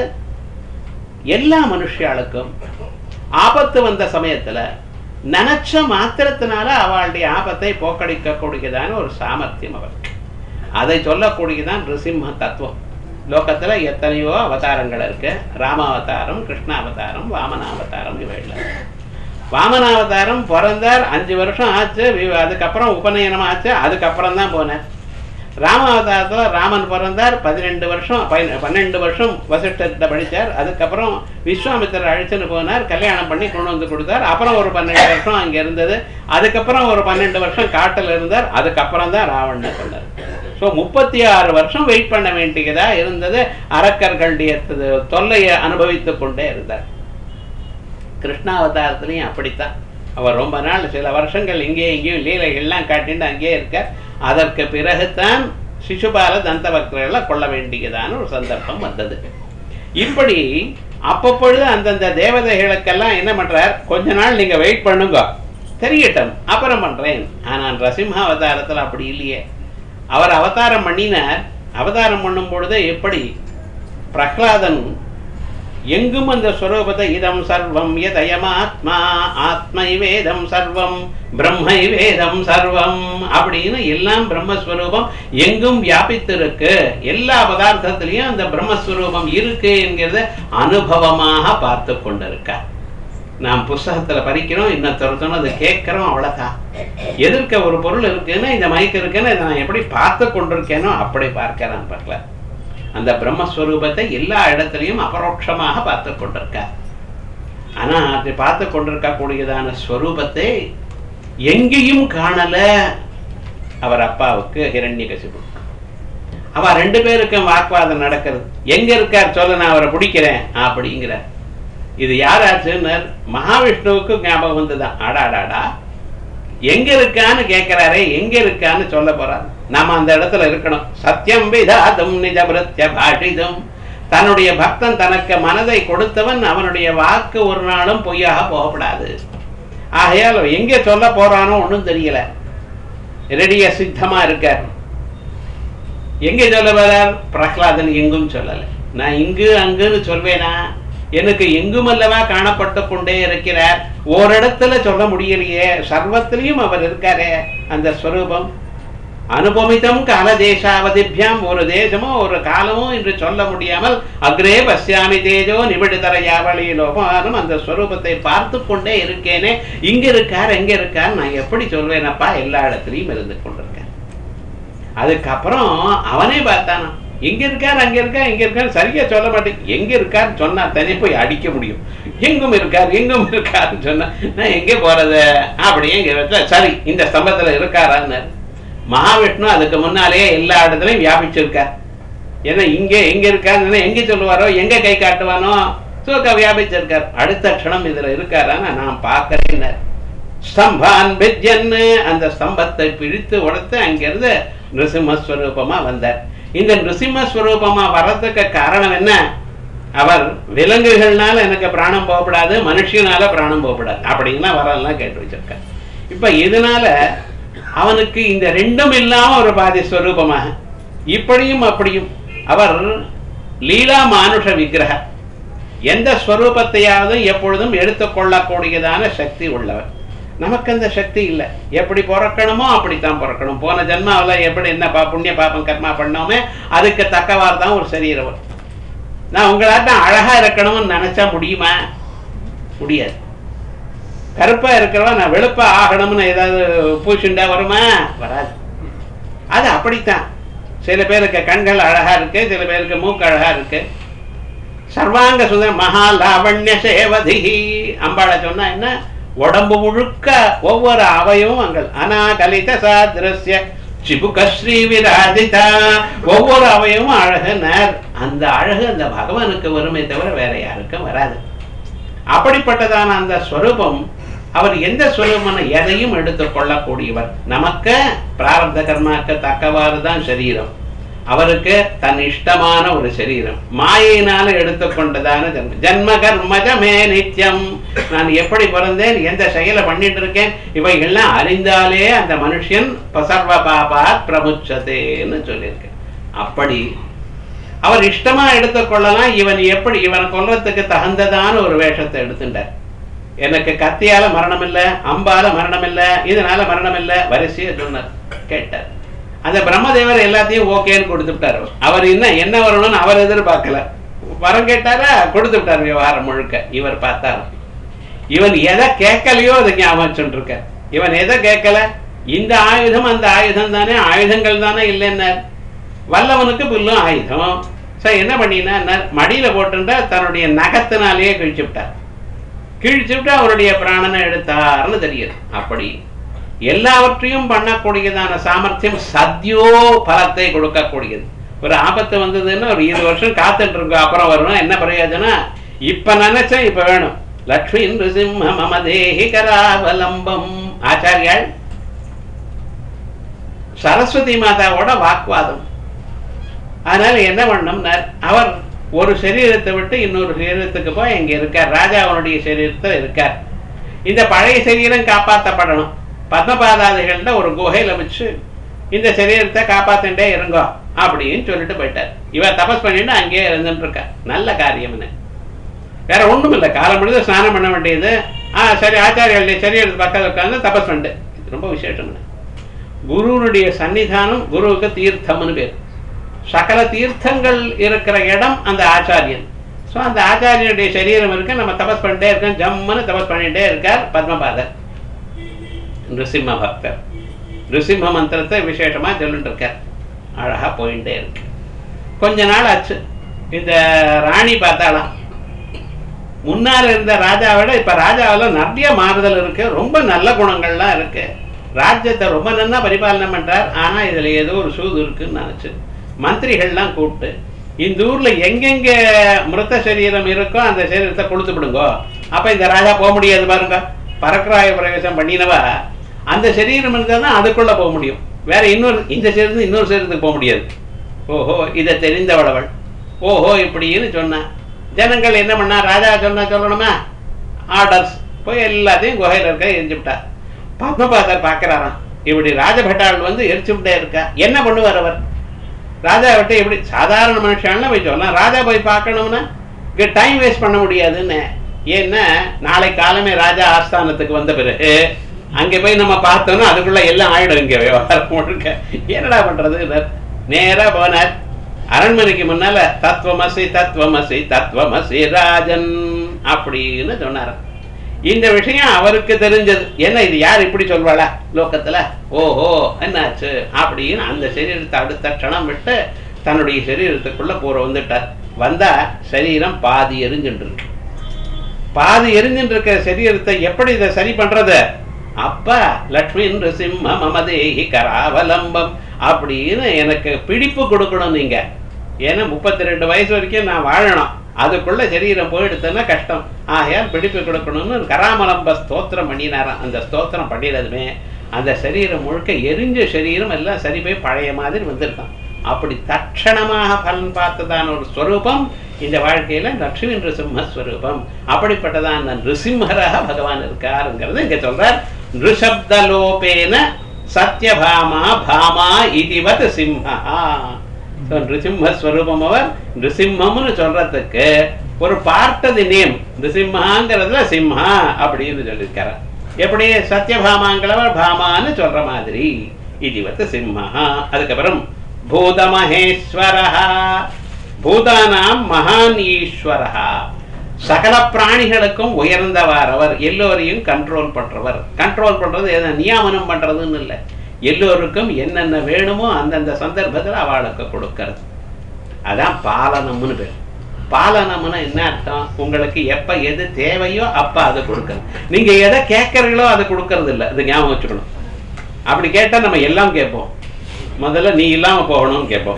எல்லா மனுஷாளுக்கும் ஆபத்து வந்த சமயத்துல நினைச்ச மாத்திரத்தினால அவளுடைய ஆபத்தை போக்கடிக்கக்கூடியதான ஒரு சாமர்த்தியம் அவருக்கு அதை சொல்லக்கூடியதான் நிருசிம்ம தத்துவம் லோகத்துல எத்தனையோ அவதாரங்கள் இருக்கு ராமாவதாரம் கிருஷ்ணாவதாரம் வாமனாவதாரம் இவைகள் வாமனாவதாரம் பிறந்தார் அஞ்சு வருஷம் ஆச்சு வி- அதுக்கப்புறம் உபநயனம் ஆச்சு அதுக்கப்புறம் தான் போனார் ராமாவதாரத்துல ராமன் பிறந்தார் பதினெண்டு வருஷம் பதி- பன்னெண்டு வருஷம் வசிஷ்டர்கிட்ட படிச்சார் அதுக்கப்புறம் விஸ்வாமித்திரர் அழிச்சுன்னு போனார் கல்யாணம் பண்ணி கொண்டு வந்து கொடுத்தார் அப்புறம் ஒரு பன்னெண்டு வருஷம் அங்க இருந்தது அதுக்கப்புறம் ஒரு பன்னெண்டு வருஷம் காட்டுல இருந்தார் அதுக்கப்புறம் தான் ராவணன் சொன்னார் ஸோ முப்பத்தி ஆறு வருஷம் வெயிட் பண்ண வேண்டியதா இருந்தது அரக்கர்களுடைய த- தொல்லையை அனுபவித்துக் கொண்டே இருந்தார் கிருஷ்ணாவதாரத்திலையும் அப்படித்தான் அவர் ரொம்ப நாள் சில வருஷங்கள் இங்கே இங்கேயும் லீலைகள்லாம் காட்டிட்டு அங்கேயே இருக்கார் அதற்கு பிறகுதான் சிசுபால தந்தபக்தர்களை கொள்ள வேண்டியதான ஒரு சந்தர்ப்பம் வந்தது இப்படி அப்பப்பொழுது அந்தந்த தேவதைகளுக்கெல்லாம் என்ன பண்றார் கொஞ்ச நாள் நீங்க வெயிட் பண்ணுங்க தெரியட்டும் அப்புறம் பண்றேன் ஆனால் நரசிம்ம அவதாரத்துல அப்படி இல்லையே அவர் அவதாரம் பண்ணினார் அவதாரம் பண்ணும் பொழுது எப்படி பிரஹ்லாதன் எங்கும் அந்த ஸ்வரூபத்தை இதம் சர்வம் எதயமாத்மா ஆத்மை வேதம் சர்வம் பிரம்மை வேதம் சர்வம் அப்படின்னு எல்லாம் பிரம்மஸ்வரூபம் எங்கும் வியாபித்திருக்கு எல்லா பதார்த்தத்திலையும் அந்த பிரம்மஸ்வரூபம் இருக்கு என்கிறத அனுபவமாக பார்த்து கொண்டிருக்கார் நாம் புஸ்தகத்துல படிக்கிறோம் இன்னொருத்தர் சொன்னது கேட்கிறோம் அவ்வளவுதான் எதிர்க்க ஒரு பொருள் இருக்குன்னா இந்த மைக் இருக்குன்னு இதை நான் எப்படி பார்த்து கொண்டிருக்கேனோ அப்படி பார்க்கிறேன் பார்க்கல அந்த பிரம்மஸ்வரூபத்தை எல்லா இடத்துலையும் அபரோட்சமாக பார்த்து கொண்டிருக்கார் ஆனா அப்படி பார்த்து கொண்டிருக்க கூடியதான ஸ்வரூபத்தை எங்கேயும் காணல அவர் அப்பாவுக்கு ஹிரண்யகசிபு அவ ரெண்டு பேருக்கும் வாக்குவாதம் நடக்கிறது எங்க இருக்கார் சொல்ல நான் அவரை பிடிக்கிறேன் அப்படிங்கிறார் இது யாராச்சுன்னு மகாவிஷ்ணுவுக்கு ஞாபகம் வந்துதான் அடாடாடா எங்க இருக்கான்னு கேட்கிறாரே எங்க இருக்கான்னு சொல்ல போறார் நாம அந்த இடத்துல இருக்கணும் சத்தியம் விதாதும் நிஜபிரத்ய பாஷிதும் தன்னுடைய பக்தன் தனக்கு மனதை கொடுத்தவன் அவனுடைய வாக்கு ஒரு நாளும் பொய்யாக போகப்படாது ஆகையால் எங்க சொல்ல போறானோ ஒண்ணும் தெரியல ரெடியா சித்தமா இருக்கார் எங்க சொல்ல வரார் பிரகலாதன் எங்கும் சொல்லல நான் இங்கு அங்குன்னு சொல்வேனா எனக்கு எங்கும் அல்லவா காணப்பட்டு கொண்டே இருக்கிறார் ஓரிடத்துல சொல்ல முடியலையே சர்வத்திலையும் அவர் இருக்காரே அந்த ஸ்வரூபம் அனுபமிதம் கால தேசாவதிபியாம் ஒரு தேசமோ ஒரு காலமோ என்று சொல்ல முடியாமல் அக்ரே பஸ்யாமி தேஜோ நிபிடிதர யாவளி லோபானும் அந்த ஸ்வரூபத்தை பார்த்து கொண்டே இருக்கேனே இங்க இருக்கார் எங்க இருக்கார் நான் எப்படி சொல்வேனப்பா எல்லா இடத்துலயும் இருந்து கொண்டிருக்கேன் அதுக்கப்புறம் அவனே பார்த்தானா எங்க இருக்கார் அங்க இருக்கார் இங்க இருக்கார் சரியா சொல்ல மாட்டேன் எங்க இருக்கார் சொன்னா தனி போய் அடிக்க முடியும் எங்கும் இருக்கார் எங்கும் இருக்காருன்னு சொன்னா நான் எங்க போறது அப்படியே இங்க வச்சா சரி இந்த ஸ்தம்பத்துல இருக்காரான்னு மகாவிஷ்ணு அதுக்கு முன்னாலேயே எல்லா இடத்துலயும் வியாபிச்சிருக்கார் ஏன்னா இங்கே எங்க இருக்காருன்னு எங்க சொல்லுவாரோ எங்க கை காட்டுவானோ சோக்க வியாபிச்சிருக்கார் அடுத்த க்ஷணம் இதுல இருக்காரான்னு நான் பார்க்கறேன் ஸ்தம்பான் பிஜன்னு அந்த ஸ்தம்பத்தை பிடித்து உடைத்து அங்கிருந்து நிருசிம்மஸ்வரூபமா வந்தார் இந்த நிருசிம்மஸ்வரூபமா வர்றதுக்கு காரணம் என்ன அவர் விலங்குகள்னால எனக்கு பிராணம் போகப்படாது மனுஷனால பிராணம் போகப்படாது அப்படின்னா வரலாம் கேட்டு வச்சிருக்க இப்ப இதனால அவனுக்கு இந்த ரெண்டும் இல்லாம ஒரு பாதி ஸ்வரூபமாக இப்படியும் அப்படியும் அவர் லீலா மானுஷ விக்கிரக எந்த ஸ்வரூபத்தையாவது எப்பொழுதும் எடுத்துக்கொள்ளக்கூடியதான சக்தி உள்ளவர் நமக்கு அந்த சக்தி இல்லை எப்படி பிறக்கணுமோ அப்படித்தான் பிறக்கணும் போன ஜென்மாவில் எப்படி என்ன பா புண்ணிய பாப்பம் கர்மா பண்ணோமே அதுக்கு தக்கவாறு தான் ஒரு சரீரம் வரும். நான் உங்களாட்டம் அழகா இருக்கணும்னு நினைச்சா முடியுமா முடியாது கருப்பா இருக்கிறவன் நான் வெளுப்பா ஆகணும்னு ஏதாவது பூச்சுண்டா வருமா வராது அது அப்படித்தான் சில பேருக்கு கண்கள் அழகா இருக்கு சில பேருக்கு மூக்கு அழகா இருக்கு சர்வாங்க சுந்தர மகா லாவண்ய சேவதி அம்பாளை சொன்னா என்ன உடம்பு முழுக்க ஒவ்வொரு அவயவும் அங்கள் அனாகலித சாதிரஸ்ய சிபுகஸ்ரீ விராதிதா ஒவ்வொரு அவயவும் அழகுனர் அந்த அழகு அந்த பகவானுக்கு வருமே தவிர வேற யாருக்கும் வராது அப்படிப்பட்டதான அந்த ஸ்வரூபம் அவர் எந்த ஸ்வரூபமான எதையும் எடுத்துக் கொள்ளக்கூடியவர் நமக்கு பிராரப்த கர்மாக்கு தக்கவாறு தான் சரீரம் அவருக்கு தன் இஷ்டமான ஒரு சரீரம் மாயினால எடுத்துக்கொண்டதான ஜன்ம ஜன்ம கர்மஜமே நித்தியம் நான் எப்படி பிறந்தேன் எந்த செயலை பண்ணிட்டு இருக்கேன் இவைகள்லாம் அறிந்தாலே அந்த மனுஷன் பசர்வ பாபாத் பிரமுச்சதேன்னு சொல்லியிருக்கேன் அப்படி அவர் இஷ்டமா எடுத்துக்கொள்ளலாம் இவன் எப்படி இவனை கொல்றதுக்கு தகுந்ததான ஒரு வேஷத்தை எடுத்துட்டார் எனக்கு கத்தியால மரணம் இல்ல அம்பால மரணம் இல்ல இதனால மரணம் இல்ல வரிசையை சொன்னார் கேட்டார் அந்த பிரம்மதேவர் எல்லாத்தையும் ஓகேன்னு கொடுத்துட்டார் அவர் என்ன என்ன வரணும்னு அவர் எதிர்பார்க்கல வரம் கேட்டாரா கொடுத்து விட்டார் விவகாரம் முழுக்க இவர் பார்த்தார் இவன் எதை கேட்கலையோ அதை ஞாபகம் இருக்க இவன் எதை கேட்கல இந்த ஆயுதம் அந்த ஆயுதம் தானே ஆயுதங்கள் தானே இல்லைன்னார் வல்லவனுக்கு புல்லும் ஆயுதம் சார் என்ன பண்ணினா மடியில போட்டுட்டா தன்னுடைய நகத்தினாலேயே கிழிச்சு விட்டார் கிழிச்சு விட்டு அவருடைய பிராணனை எடுத்தார்னு தெரியுது அப்படி எல்லாவற்றையும் பண்ணக்கூடியதான சாமர்த்தியம் சத்யோ பலத்தை கொடுக்கக்கூடியது ஒரு ஆபத்து வந்ததுன்னா ஒரு இருபது வருஷம் காத்துட்டு இருக்கோம் அப்புறம் வரணும் என்ன பிரயோஜனம் இப்ப நினைச்சேன் இப்ப வேணும் லக்ஷ்மி நிருசிம்ம மம தேஹி கராவலம்பம் ஆச்சாரியால் சரஸ்வதி மாதாவோட வாக்குவாதம் அதனால என்ன பண்ணோம்னார் அவர் ஒரு சரீரத்தை விட்டு இன்னொரு சரீரத்துக்கு போய் இங்க இருக்கார் ராஜாவனுடைய சரீரத்தில் இருக்கார் இந்த பழைய சரீரம் காப்பாற்றப்படணும் பத்மபாதாதிகள்ட ஒரு குகையில வச்சு இந்த சரீரத்தை காப்பாத்திட்டே இருங்கோ அப்படின்னு சொல்லிட்டு போயிட்டார் இவர் தபஸ் பண்ணிட்டு அங்கேயே இருந்துட்டு இருக்கார் நல்ல காரியம்னு வேற ஒண்ணும் இல்லை காலம் முழுது ஸ்நானம் பண்ண வேண்டியது ஆ சரி ஆச்சாரியாளுடைய சரீரத்து பக்கத்தில் உட்காந்து தபஸ் பண்ணிட்டு இது ரொம்ப விசேஷம்னு குருவனுடைய சன்னிதானம் குருவுக்கு தீர்த்தம்னு பேர் சகல தீர்த்தங்கள் இருக்கிற இடம் அந்த ஆச்சாரியன் ஸோ அந்த ஆச்சாரியனுடைய சரீரம் இருக்கு நம்ம தபஸ் பண்ணிட்டே இருக்கோம் ஜம்முன்னு தபஸ் பண்ணிட்டே இருக்கார் பத்மபாதர் நிருசிம்ம பக்தர் நிருசிம்ம மந்திரத்தை விசேஷமா சொல்லிட்டு இருக்கார் அழகா போயிட்டே இருக்கு கொஞ்ச நாள் ஆச்சு இந்த ராணி பார்த்தாலாம் முன்னால இருந்த ராஜாவோட இப்ப ராஜாவில நிறைய மாறுதல் இருக்கு ரொம்ப நல்ல குணங்கள்லாம் இருக்கு ராஜ்யத்தை ரொம்ப நல்லா பரிபாலனை பண்றார் ஆனா இதுல ஏதோ ஒரு சூது இருக்குன்னு நினைச்சு மந்திரிகள்லாம் கூப்பிட்டு இந்த ஊர்ல எங்கெங்க மிருத்த சரீரம் இருக்கோ அந்த சரீரத்தை கொடுத்து விடுங்கோ அப்ப இந்த ராஜா போக முடியாது பாருங்க பரக்ராய பிரவேசம் பண்ணினவா அந்த சரீரம் இருந்தால் தான் அதுக்குள்ள போக முடியும் வேற இன்னொரு இந்த சரீரத்து இன்னொரு சரீரத்துக்கு போக முடியாது ஓஹோ இதை தெரிந்தவளவள் ஓஹோ இப்படின்னு சொன்னான் ஜனங்கள் என்ன பண்ணா ராஜா சொன்னா சொல்லணுமா ஆர்டர்ஸ் போய் எல்லாத்தையும் குகையில இருக்க எரிஞ்சு விட்டார் பத்மபாதர் பார்க்கிறாராம் இப்படி ராஜபட்டாள் வந்து எரிச்சு விட்டே இருக்கா என்ன பண்ணுவார் அவர் ராஜா விட்டு எப்படி சாதாரண மனுஷன் போய் சொல்லலாம் ராஜா போய் பார்க்கணும்னா இங்கே டைம் வேஸ்ட் பண்ண முடியாதுன்னு ஏன்னா நாளை காலமே ராஜா ஆஸ்தானத்துக்கு வந்த பிறகு அங்கே போய் நம்ம பார்த்தோம்னா அதுக்குள்ள எல்லாம் ஆயிடும் இங்கே விவகாரம் முழுக்க என்னடா பண்றது நேரா போனார் அரண்மனைக்கு முன்னால தத்துவமசி தத்துவமசி தத்துவமசி ராஜன் அப்படின்னு சொன்னார் இந்த விஷயம் அவருக்கு தெரிஞ்சது என்ன இது யார் இப்படி சொல்வாளா லோக்கத்துல ஓஹோ என்னாச்சு அப்படின்னு அந்த சரீரத்தை அடுத்த க்ஷணம் விட்டு தன்னுடைய சரீரத்துக்குள்ள பூர வந்துட்டார் வந்தா சரீரம் பாதி எரிஞ்சுட்டு இருக்கு பாதி எரிஞ்சுட்டு இருக்க சரீரத்தை எப்படி இதை சரி பண்றது அப்ப லக்ஷ்மி நிருசிம்ம மமதேஹி கராவலம்பம் அப்படின்னு எனக்கு பிடிப்பு கொடுக்கணும் நீங்க ஏன்னா முப்பத்தி ரெண்டு வயசு வரைக்கும் நான் வாழணும் அதுக்குள்ள சரீரம் போயிடுத்துன்னா கஷ்டம் ஆகையால் பிடிப்பு கொடுக்கணும்னு கராமலம்ப ஸ்தோத்திரம் பண்ணினாராம் அந்த ஸ்தோத்திரம் பண்ணினதுமே அந்த சரீரம் முழுக்க எரிஞ்ச சரீரம் எல்லாம் சரி போய் பழைய மாதிரி வந்திருக்கான் அப்படி தட்சணமாக பலன் பார்த்ததான ஒரு ஸ்வரூபம் இந்த வாழ்க்கையில லட்சுமி நிருசிம்மஸ்வரூபம் அப்படிப்பட்டதான் நிருசிம்மராக பகவான் இருக்காருங்கிறது இங்க சொல்றார் நிருசப்தலோபேன சத்யபாமா பாமா இதுவத் சிம்ஹா ஸோ நிருசிம்மஸ்வரூபம் அவர் நிருசிம்மம்னு சொல்றதுக்கு ஒரு பார்ட் தி நேம் நிருசிம்மாங்கிறதுல சிம்ஹா அப்படின்னு சொல்லியிருக்காரு எப்படி சத்யபாமாங்கிறவர் பாமான்னு சொல்ற மாதிரி இதுவத் சிம்ஹா அதுக்கப்புறம் பூதமகேஸ்வரஹா பூதானாம் மகான் ஈஸ்வரஹா சகல பிராணிகளுக்கும் உயர்ந்தவர் அவர் எல்லோரையும் கண்ட்ரோல் பண்றவர் கண்ட்ரோல் பண்றது எதை நியாமனம் பண்றதுன்னு இல்லை எல்லோருக்கும் என்னென்ன வேணுமோ அந்தந்த சந்தர்ப்பத்தில் அவளுக்கு கொடுக்கறது அதான் பாலனம்னு பேர் பாலனம்னா என்ன அர்த்தம் உங்களுக்கு எப்ப எது தேவையோ அப்ப அதை கொடுக்கறது நீங்க எதை கேட்கறீங்களோ அதை கொடுக்கறது இல்லை அது ஞாபகம் வச்சுக்கணும் அப்படி கேட்டா நம்ம எல்லாம் கேட்போம் முதல்ல நீ இல்லாம போகணும்னு கேட்போம்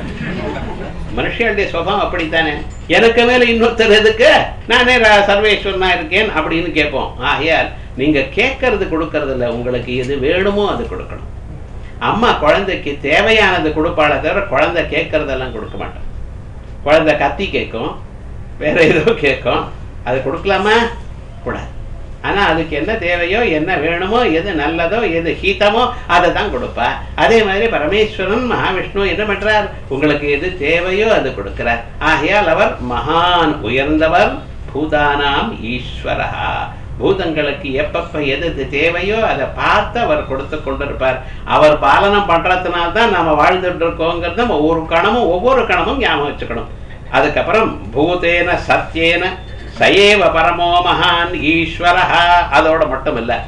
மனுஷனுடைய சுகம் அப்படித்தானே எனக்கு மேல இன்னொருத்தர் எதுக்கு நானே ர- சர்வேஸ்வரனா இருக்கேன் அப்படின்னு கேட்போம் ஆகையால் நீங்க கேட்கறது கொடுக்கறது இல்ல உங்களுக்கு எது வேணுமோ அது கொடுக்கணும் அம்மா குழந்தைக்கு தேவையானது கொடுப்பாளே தவிர குழந்தை கேட்கறதெல்லாம் கொடுக்க மாட்டோம் குழந்தை கத்தி கேட்கும் வேற ஏதோ கேட்கும் அது கொடுக்கலாமா கூடாது ஆனா அதுக்கு என்ன தேவையோ என்ன வேணுமோ எது நல்லதோ எது ஹீதமோ அதை தான் கொடுப்பா அதே மாதிரி பரமேஸ்வரன் மகாவிஷ்ணு என்ன பண்றார் உங்களுக்கு எது தேவையோ அது கொடுக்கிறார் ஆகையால் அவர் மகான் உயர்ந்தவர் பூதானாம் ஈஸ்வரஹா பூதங்களுக்கு எப்பப்ப எது எது தேவையோ அதை பார்த்து அவர் கொடுத்து கொண்டிருப்பார் அவர் பாலனம் பண்றதுனால தான் நாம வாழ்ந்துட்டு இருக்கோங்கிறத ஒவ்வொரு கணமும் ஒவ்வொரு கணமும் ஞாபகம் வச்சுக்கணும் அதுக்கப்புறம் பூதேன சத்யேன சயேவ பரமோ மகான் ஈஸ்வரஹா அதோட மட்டும் இல்ல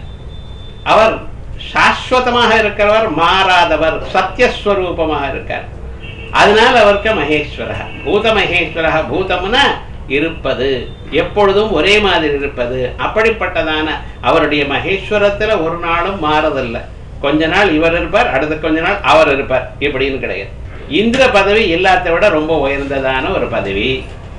அவர் சாஸ்வதமாக இருக்கிறவர் மாறாதவர் சத்தியஸ்வரூபமாக இருக்கார் அதனால அவருக்கு மகேஸ்வரஹ பூத மகேஸ்வரஹ பூதம்னா இருப்பது எப்பொழுதும் ஒரே மாதிரி இருப்பது அப்படிப்பட்டதான அவருடைய மகேஸ்வரத்துல ஒரு நாளும் மாறதில்லை கொஞ்ச நாள் இவர் இருப்பார் அடுத்த கொஞ்ச நாள் அவர் இருப்பார் இப்படின்னு கிடையாது இந்திர பதவி எல்லாத்தை விட ரொம்ப உயர்ந்ததான ஒரு பதவி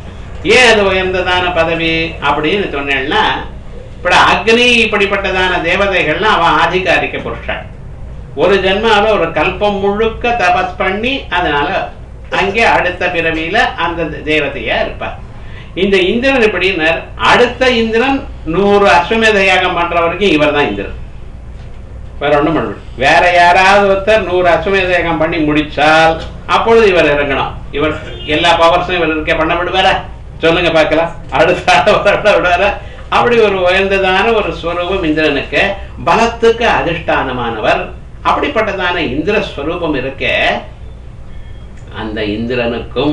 ஏன் அது உயர்ந்ததான பதவி அப்படின்னு சொன்னேன்னா இப்ப அக்னி இப்படிப்பட்டதான தேவதைகள்லாம் அவன் ஆதிகாரிக்க புருஷன் ஒரு ஜென்மால ஒரு கல்பம் முழுக்க தபஸ் பண்ணி அதனால அங்கே அடுத்த பிறவியில அந்த தேவதையா இருப்பார் இந்த இந்திரன் எப்படின்னார் அடுத்த இந்திரன் நூறு அஸ்வமேத யாகம் பண்ற வரைக்கும் இவர் தான் இந்திரன் வேற ஒண்ணும் பண்ண முடியாது. வேற யாராவது ஒருத்தர் நூறு அஸ்வமேத யாகம் பண்ணி முடிச்சால் அப்பொழுது இவர் இறங்கணும் இவர் எல்லா பவர்ஸும் இவர் இருக்க பண்ண விடுவாரா சொல்லுங்க பார்க்கலாம் அடுத்த ஆள் விடுவாரா அப்படி ஒரு உயர்ந்ததான ஒரு ஸ்வரூபம் இந்திரனுக்கு பலத்துக்கு அதிஷ்டானமானவர் அப்படிப்பட்டதான இந்திர ஸ்வரூபம் இருக்க அந்த இந்திரனுக்கும்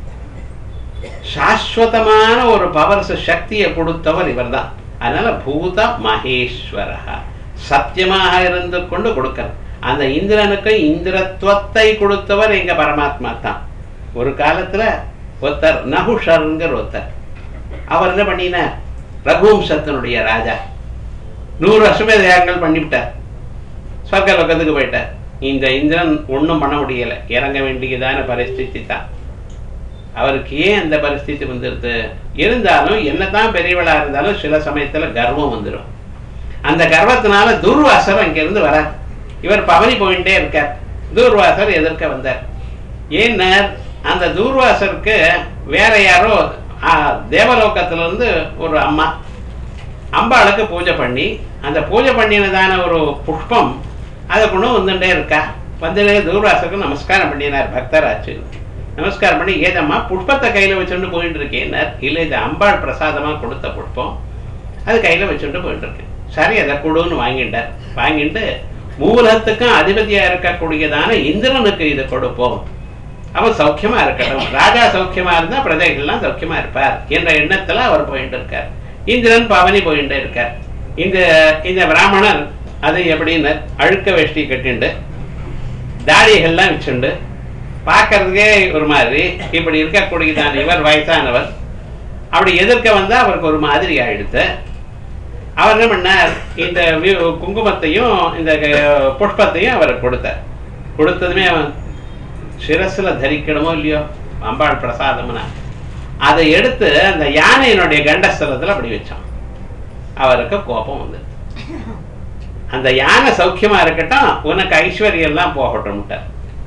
சாஸ்வதமான ஒரு பவர்ஸ் சக்தியை கொடுத்தவர் இவர்தான் அதனால பூத மகேஸ்வரஹா சத்தியமாக இருந்து கொண்டு கொடுக்கிறார் அந்த இந்திரனுக்கு இந்திரத்துவத்தை கொடுத்தவர் எங்க பரமாத்மா தான் ஒரு காலத்துல ஒருத்தர் நகுஷருங்கிற ஒருத்தர் அவர் என்ன பண்ணினார் ரகுவம்சத்தினுடைய ராஜா நூறு அஸ்வமேத யாகங்கள் பண்ணிவிட்டார் சொர்க்க லோகத்துக்கு போயிட்டார் இந்த இந்திரன் ஒண்ணும் பண்ண முடியல இறங்க வேண்டியதான பரிஸ்திதி தான் அவருக்கு ஏன் அந்த பரிஸ்திதி வந்துருது இருந்தாலும் என்னதான் பெரியவளா இருந்தாலும் சில சமயத்துல கர்வம் வந்துடும் அந்த கர்வத்தினால துர்வாசர் அங்கிருந்து வரார் இவர் பவனி போயிட்டே இருக்கார் தூர்வாசர் எதிர்க்க வந்தார் ஏன்னர் அந்த தூர்வாசருக்கு வேற யாரோ ஆ, தேவலோகத்துல இருந்து ஒரு அம்மா அம்பாளுக்கு பூஜை பண்ணி அந்த பூஜை பண்ணினதான ஒரு புஷ்பம் அதை கொண்டு வந்துட்டே இருக்கா வந்துட்டே தூர்வாசருக்கு நமஸ்காரம் பண்ணினார் பக்தராச்சு நமஸ்காரம் பண்ணி ஏதம்மா புஷ்பத்தை கையில வச்சுட்டு போயிட்டு இருக்கேன்னார் இல்லை இது அம்பாள் பிரசாதமா கொடுத்த புஷ்பம் அது கையில வச்சுட்டு போயிட்டு இருக்கு சரி அதை கொடுன்னு வாங்கிட்டார் வாங்கிட்டு மூலத்துக்கும் அதிபதியா இருக்கக்கூடியதான இந்திரனுக்கு இதை கொடுப்போம் அவன் சௌக்கியமா இருக்கட்டும் ராஜா சௌக்கியமா இருந்தா பிரஜைகள்லாம் சௌக்கியமா இருப்பார் என்ற எண்ணத்துல அவர் போயிட்டு இருக்கார் இந்திரன் பவனி போயிட்டு இருக்கார் இந்த இந்த பிராமணர் அது எப்படின்னு அழுக்க வேஷ்டி கட்டிண்டு தாடிகள்லாம் வச்சுண்டு பார்க்கறதுக்கே ஒரு மாதிரி இப்படி இருக்கக்கூடியதான இவர் வயசானவர் அப்படி எதிர்க்க வந்தா அவருக்கு ஒரு மாதிரி ஆயிடுத்து அவர் என்ன பண்ணார் இந்த வி- குங்குமத்தையும் இந்த க- புஷ்பத்தையும் அவருக்கு கொடுத்தார் கொடுத்ததுமே அவன் சிரசுல தரிக்கணுமோ இல்லையோ அம்பாள் பிரசாதம்னா அதை எடுத்து அந்த யானையினுடைய கண்டஸ்தலத்துல அப்படி வச்சான் அவருக்கு கோபம் வந்து அந்த யானை சௌக்கியமா இருக்கட்டும் உனக்கு ஐஸ்வர்யம் எல்லாம் போகட்டும்ட்டார்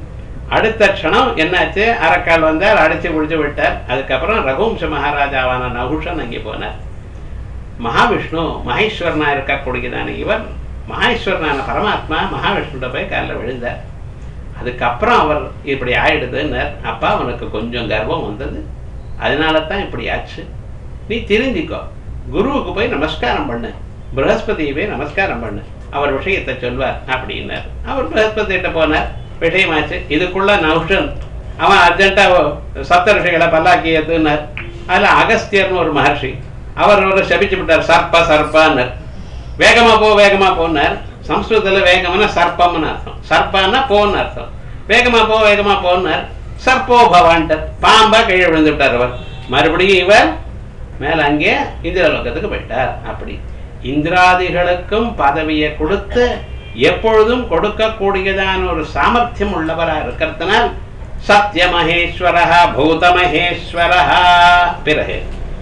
அடுத்த க்ஷணம் என்னாச்சு அரக்கால் வந்தார் அடிச்சு பிடிச்சு விட்டார் அதுக்கப்புறம் ரகுவம்ச மகாராஜாவான நகுஷன் அங்கே போனார் மகாவிஷ்ணு மகேஸ்வரனா இருக்கக்கூடியதான இவர் மகேஸ்வரனான பரமாத்மா மகாவிஷ்ணுட்ட போய் காலில் விழுந்தார் அதுக்கப்புறம் அவர் இப்படி ஆயிடுதுன்னார் அப்பா அவனுக்கு கொஞ்சம் கர்வம் வந்தது அதனால தான் இப்படி ஆச்சு நீ தெரிஞ்சுக்கோ குருவுக்கு போய் நமஸ்காரம் பண்ணு பிரகஸ்பதியை போய் நமஸ்காரம் பண்ணு அவர் விஷயத்தை சொல்வார் அப்படின்னார் அவர் பிரகஸ்பதிகிட்ட போனார் விஷயமாச்சு இதுக்குள்ள நௌஷன் அவன் அர்ஜென்ட்டா சப்த ரிஷிகளை பல்லாக்கி எதுன்னார் அதுல அகஸ்தியர்னு ஒரு மகர்ஷி அவர் ஒரு சபிச்சு விட்டார் சர்ப்ப சர்ப்பான்னார் வேகமா போ வேகமா போனார் சம்ஸ்கிருதத்துல வேகம்னா சர்ப்பம்னு அர்த்தம் சர்ப்பான்னா போன்னு அர்த்தம் வேகமா போ வேகமா போனார் சர்ப்போ பவான்டர் பாம்பா கீழே விழுந்து விட்டார் அவர் மறுபடியும் இவர் மேல அங்கே இந்திரலோகத்துக்கு போயிட்டார் அப்படி இந்திராதிகளுக்கும் பதவியை கொடுத்து எப்பொழுதும் கொடுக்கக்கூடியதான ஒரு சாமர்த்தியம் உள்ளவரா இருக்கிறதுனால் சத்யமகேஸ்வரஹா பூதமகேஸ்வரஹா பிறகு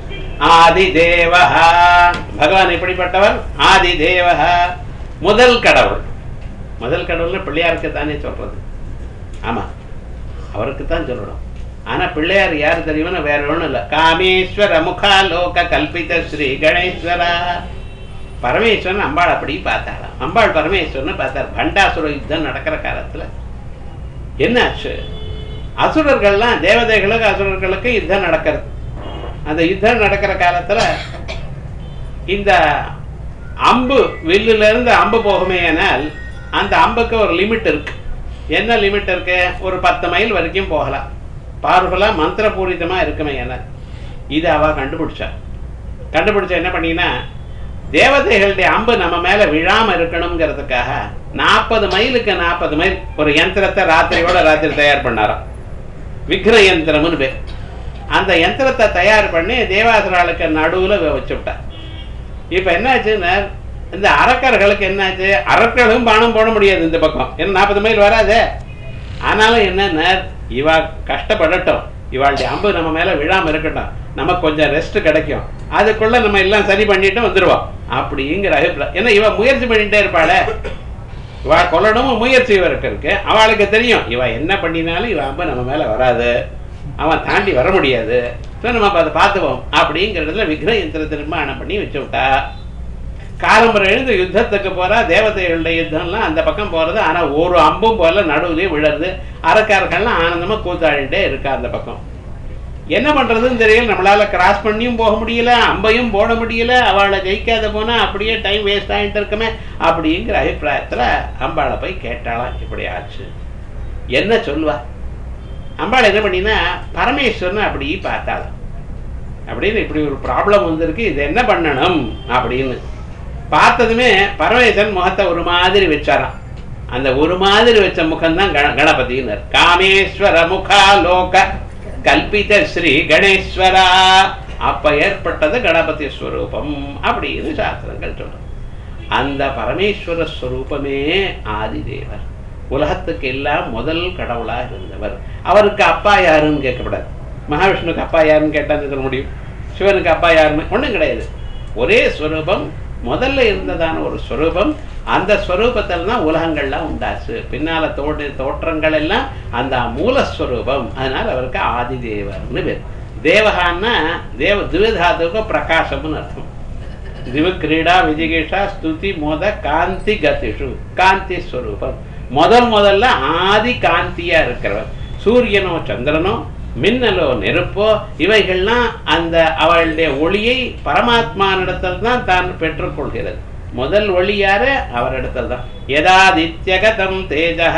ஆதிதேவஹா பகவான் எப்படிப்பட்டவர் ஆதிதேவஹா முதல் கடவுள் முதல் கடவுள்னு பிள்ளையாருக்கு தானே சொல்றது ஆமா அவருக்கு தான் சொல்லணும் ஆனா பிள்ளையார் யார் தெரியுமா வேற ஒண்ணும் இல்ல காமேஸ்வர முகாலோக கல்பித ஸ்ரீ கணேஸ்வரா பரமேஸ்வரன் அம்பாள் அப்படி பார்த்தாளாம் அம்பாள் பரமேஸ்வரன் பார்த்தார் பண்டாசுர யுத்தம் நடக்கிற காலத்துல என்னாச்சு அசுரர்கள்லாம் தேவதைகளுக்கு அசுரர்களுக்கு யுத்தம் நடக்கிறது அந்த யுத்தம் நடக்கிற காலத்துல இந்த அம்பு வில்லுல இருந்து அம்பு போகுமேயானால் அந்த அம்புக்கு ஒரு லிமிட் இருக்கு என்ன லிமிட் இருக்கு ஒரு பத்து மைல் வரைக்கும் போகலாம் பார்வலா மந்திரபூரிதமா இருக்குமே என்ன இதை அவ கண்டுபிடிச்சா கண்டுபிடிச்சா என்ன பண்ணினா தேவதைகளுடைய அம்பு நம்ம மேல விழாம இருக்கணுங்கிறதுக்காக நாற்பது மைலுக்கு நாற்பது மைல் ஒரு யந்திரத்தை ராத்திரியோட ராத்திரி தயார் பண்ணாராம் விக்ர யந்திரம்னு பேர் அந்த யந்திரத்தை தயார் பண்ணி தேவாசுராளுக்கு நடுவுல வச்சு விட்டார் இப்ப என்னாச்சுன்னா இந்த அரக்கர்களுக்கு என்னாச்சு அரக்கர்களும் பானம் போட முடியாது இந்த பக்கம் ஏன்னா நாற்பது மைல் வராதே ஆனாலும் என்னன்னா இவா கஷ்டப்படட்டும் இவாளுடைய அம்பு நம்ம மேல விழாம இருக்கட்டும் நமக்கு கொஞ்சம் ரெஸ்ட் கிடைக்கும் அதுக்குள்ள நம்ம எல்லாம் சரி பண்ணிட்டு வந்துருவோம் அப்படிங்கிற அபிப்பிராயம் ஏன்னா இவ முயற்சி பண்ணிட்டே இருப்பாளே இவ கொல்லணும் முயற்சி இவருக்கு இருக்கு அவளுக்கு தெரியும் இவ என்ன பண்ணினாலும் இவ அம்பு நம்ம மேல வராது அவன் தாண்டி வர முடியாது ஸோ நம்ம அப்ப அதை பார்த்துவோம் அப்படிங்கிறதுல விக்ர யந்திரத்தை நிர்மாணம் பண்ணி வச்சு விட்டா காலம்பரம் எழுந்து யுத்தத்துக்கு போறா தேவதைகளுடைய யுத்தம்லாம் அந்த பக்கம் போறது ஆனா ஒரு அம்பும் போல நடுவுலயே விழருது அறக்காரர்கள்லாம் ஆனந்தமா கூத்தாடிட்டே இருக்கா அந்த பக்கம் என்ன பண்றதுன்னு தெரியல நம்மளால கிராஸ் பண்ணியும் போக முடியல அம்பையும் போட முடியல அவளை ஜெயிக்காத போனா அப்படியே டைம் வேஸ்ட் ஆகிட்டு இருக்குமே அப்படிங்கிற அபிப்பிராயத்துல அம்பாளை போய் கேட்டாளாம் இப்படி ஆச்சு என்ன சொல்லுவா அம்பாள் என்ன பண்ணினா பரமேஸ்வரன் அப்படி பார்த்தாளாம் அப்படின்னு இப்படி ஒரு ப்ராப்ளம் வந்திருக்கு இது என்ன பண்ணணும் அப்படின்னு பார்த்ததுமே பரமேஸ்வரன் முகத்தை ஒரு மாதிரி வச்சாராம் அந்த ஒரு மாதிரி வச்ச முகம்தான் கண கணபதியினர் காமேஸ்வர முகா லோக கல்பித ஸ்ரீ கணேஸ்வரா அப்ப ஏற்பட்டது கணபதி ஸ்வரூபம் அப்படின்னு சாஸ்திரங்கள் சொல்றோம் அந்த பரமேஸ்வர ஸ்வரூபமே ஆதிதேவர் உலகத்துக்கு எல்லாம் முதல் கடவுளா இருந்தவர் அவருக்கு அப்பா யாருன்னு கேட்கக்கூடாது மகாவிஷ்ணுக்கு அப்பா யாருன்னு கேட்டா சொல்ல முடியும் சிவனுக்கு அப்பா யாருன்னு ஒண்ணும் கிடையாது ஒரே ஸ்வரூபம் முதல்ல இருந்ததான ஒரு ஸ்வரூபம் அந்த ஸ்வரூபத்தில் தான் உலகங்கள்லாம் உண்டாச்சு பின்னால தோடு தோற்றங்கள் எல்லாம் அந்த மூலஸ்வரூபம் அதனால அவருக்கு ஆதிதேவர்னு பேர் தேவகான்னா தேவ திவதாதுக்கு பிரகாசம்னு அர்த்தம் திவ கிரீடா விஜிகேஷா ஸ்துதி மோத காந்தி கதிஷு காந்தி ஸ்வரூபம் முதல் முதல்ல ஆதி காந்தியா இருக்கிறவர் சூரியனோ சந்திரனோ மின்னலோ நெருப்போ இவைகள்லாம் அந்த அவளுடைய ஒளியை பரமாத்மானிடத்தில் தான் தான் பெற்றுக்கொள்கிறது முதல் ஒளி யாரு அவரிடத்தில் தான் யதாதித்யகதம் தேஜா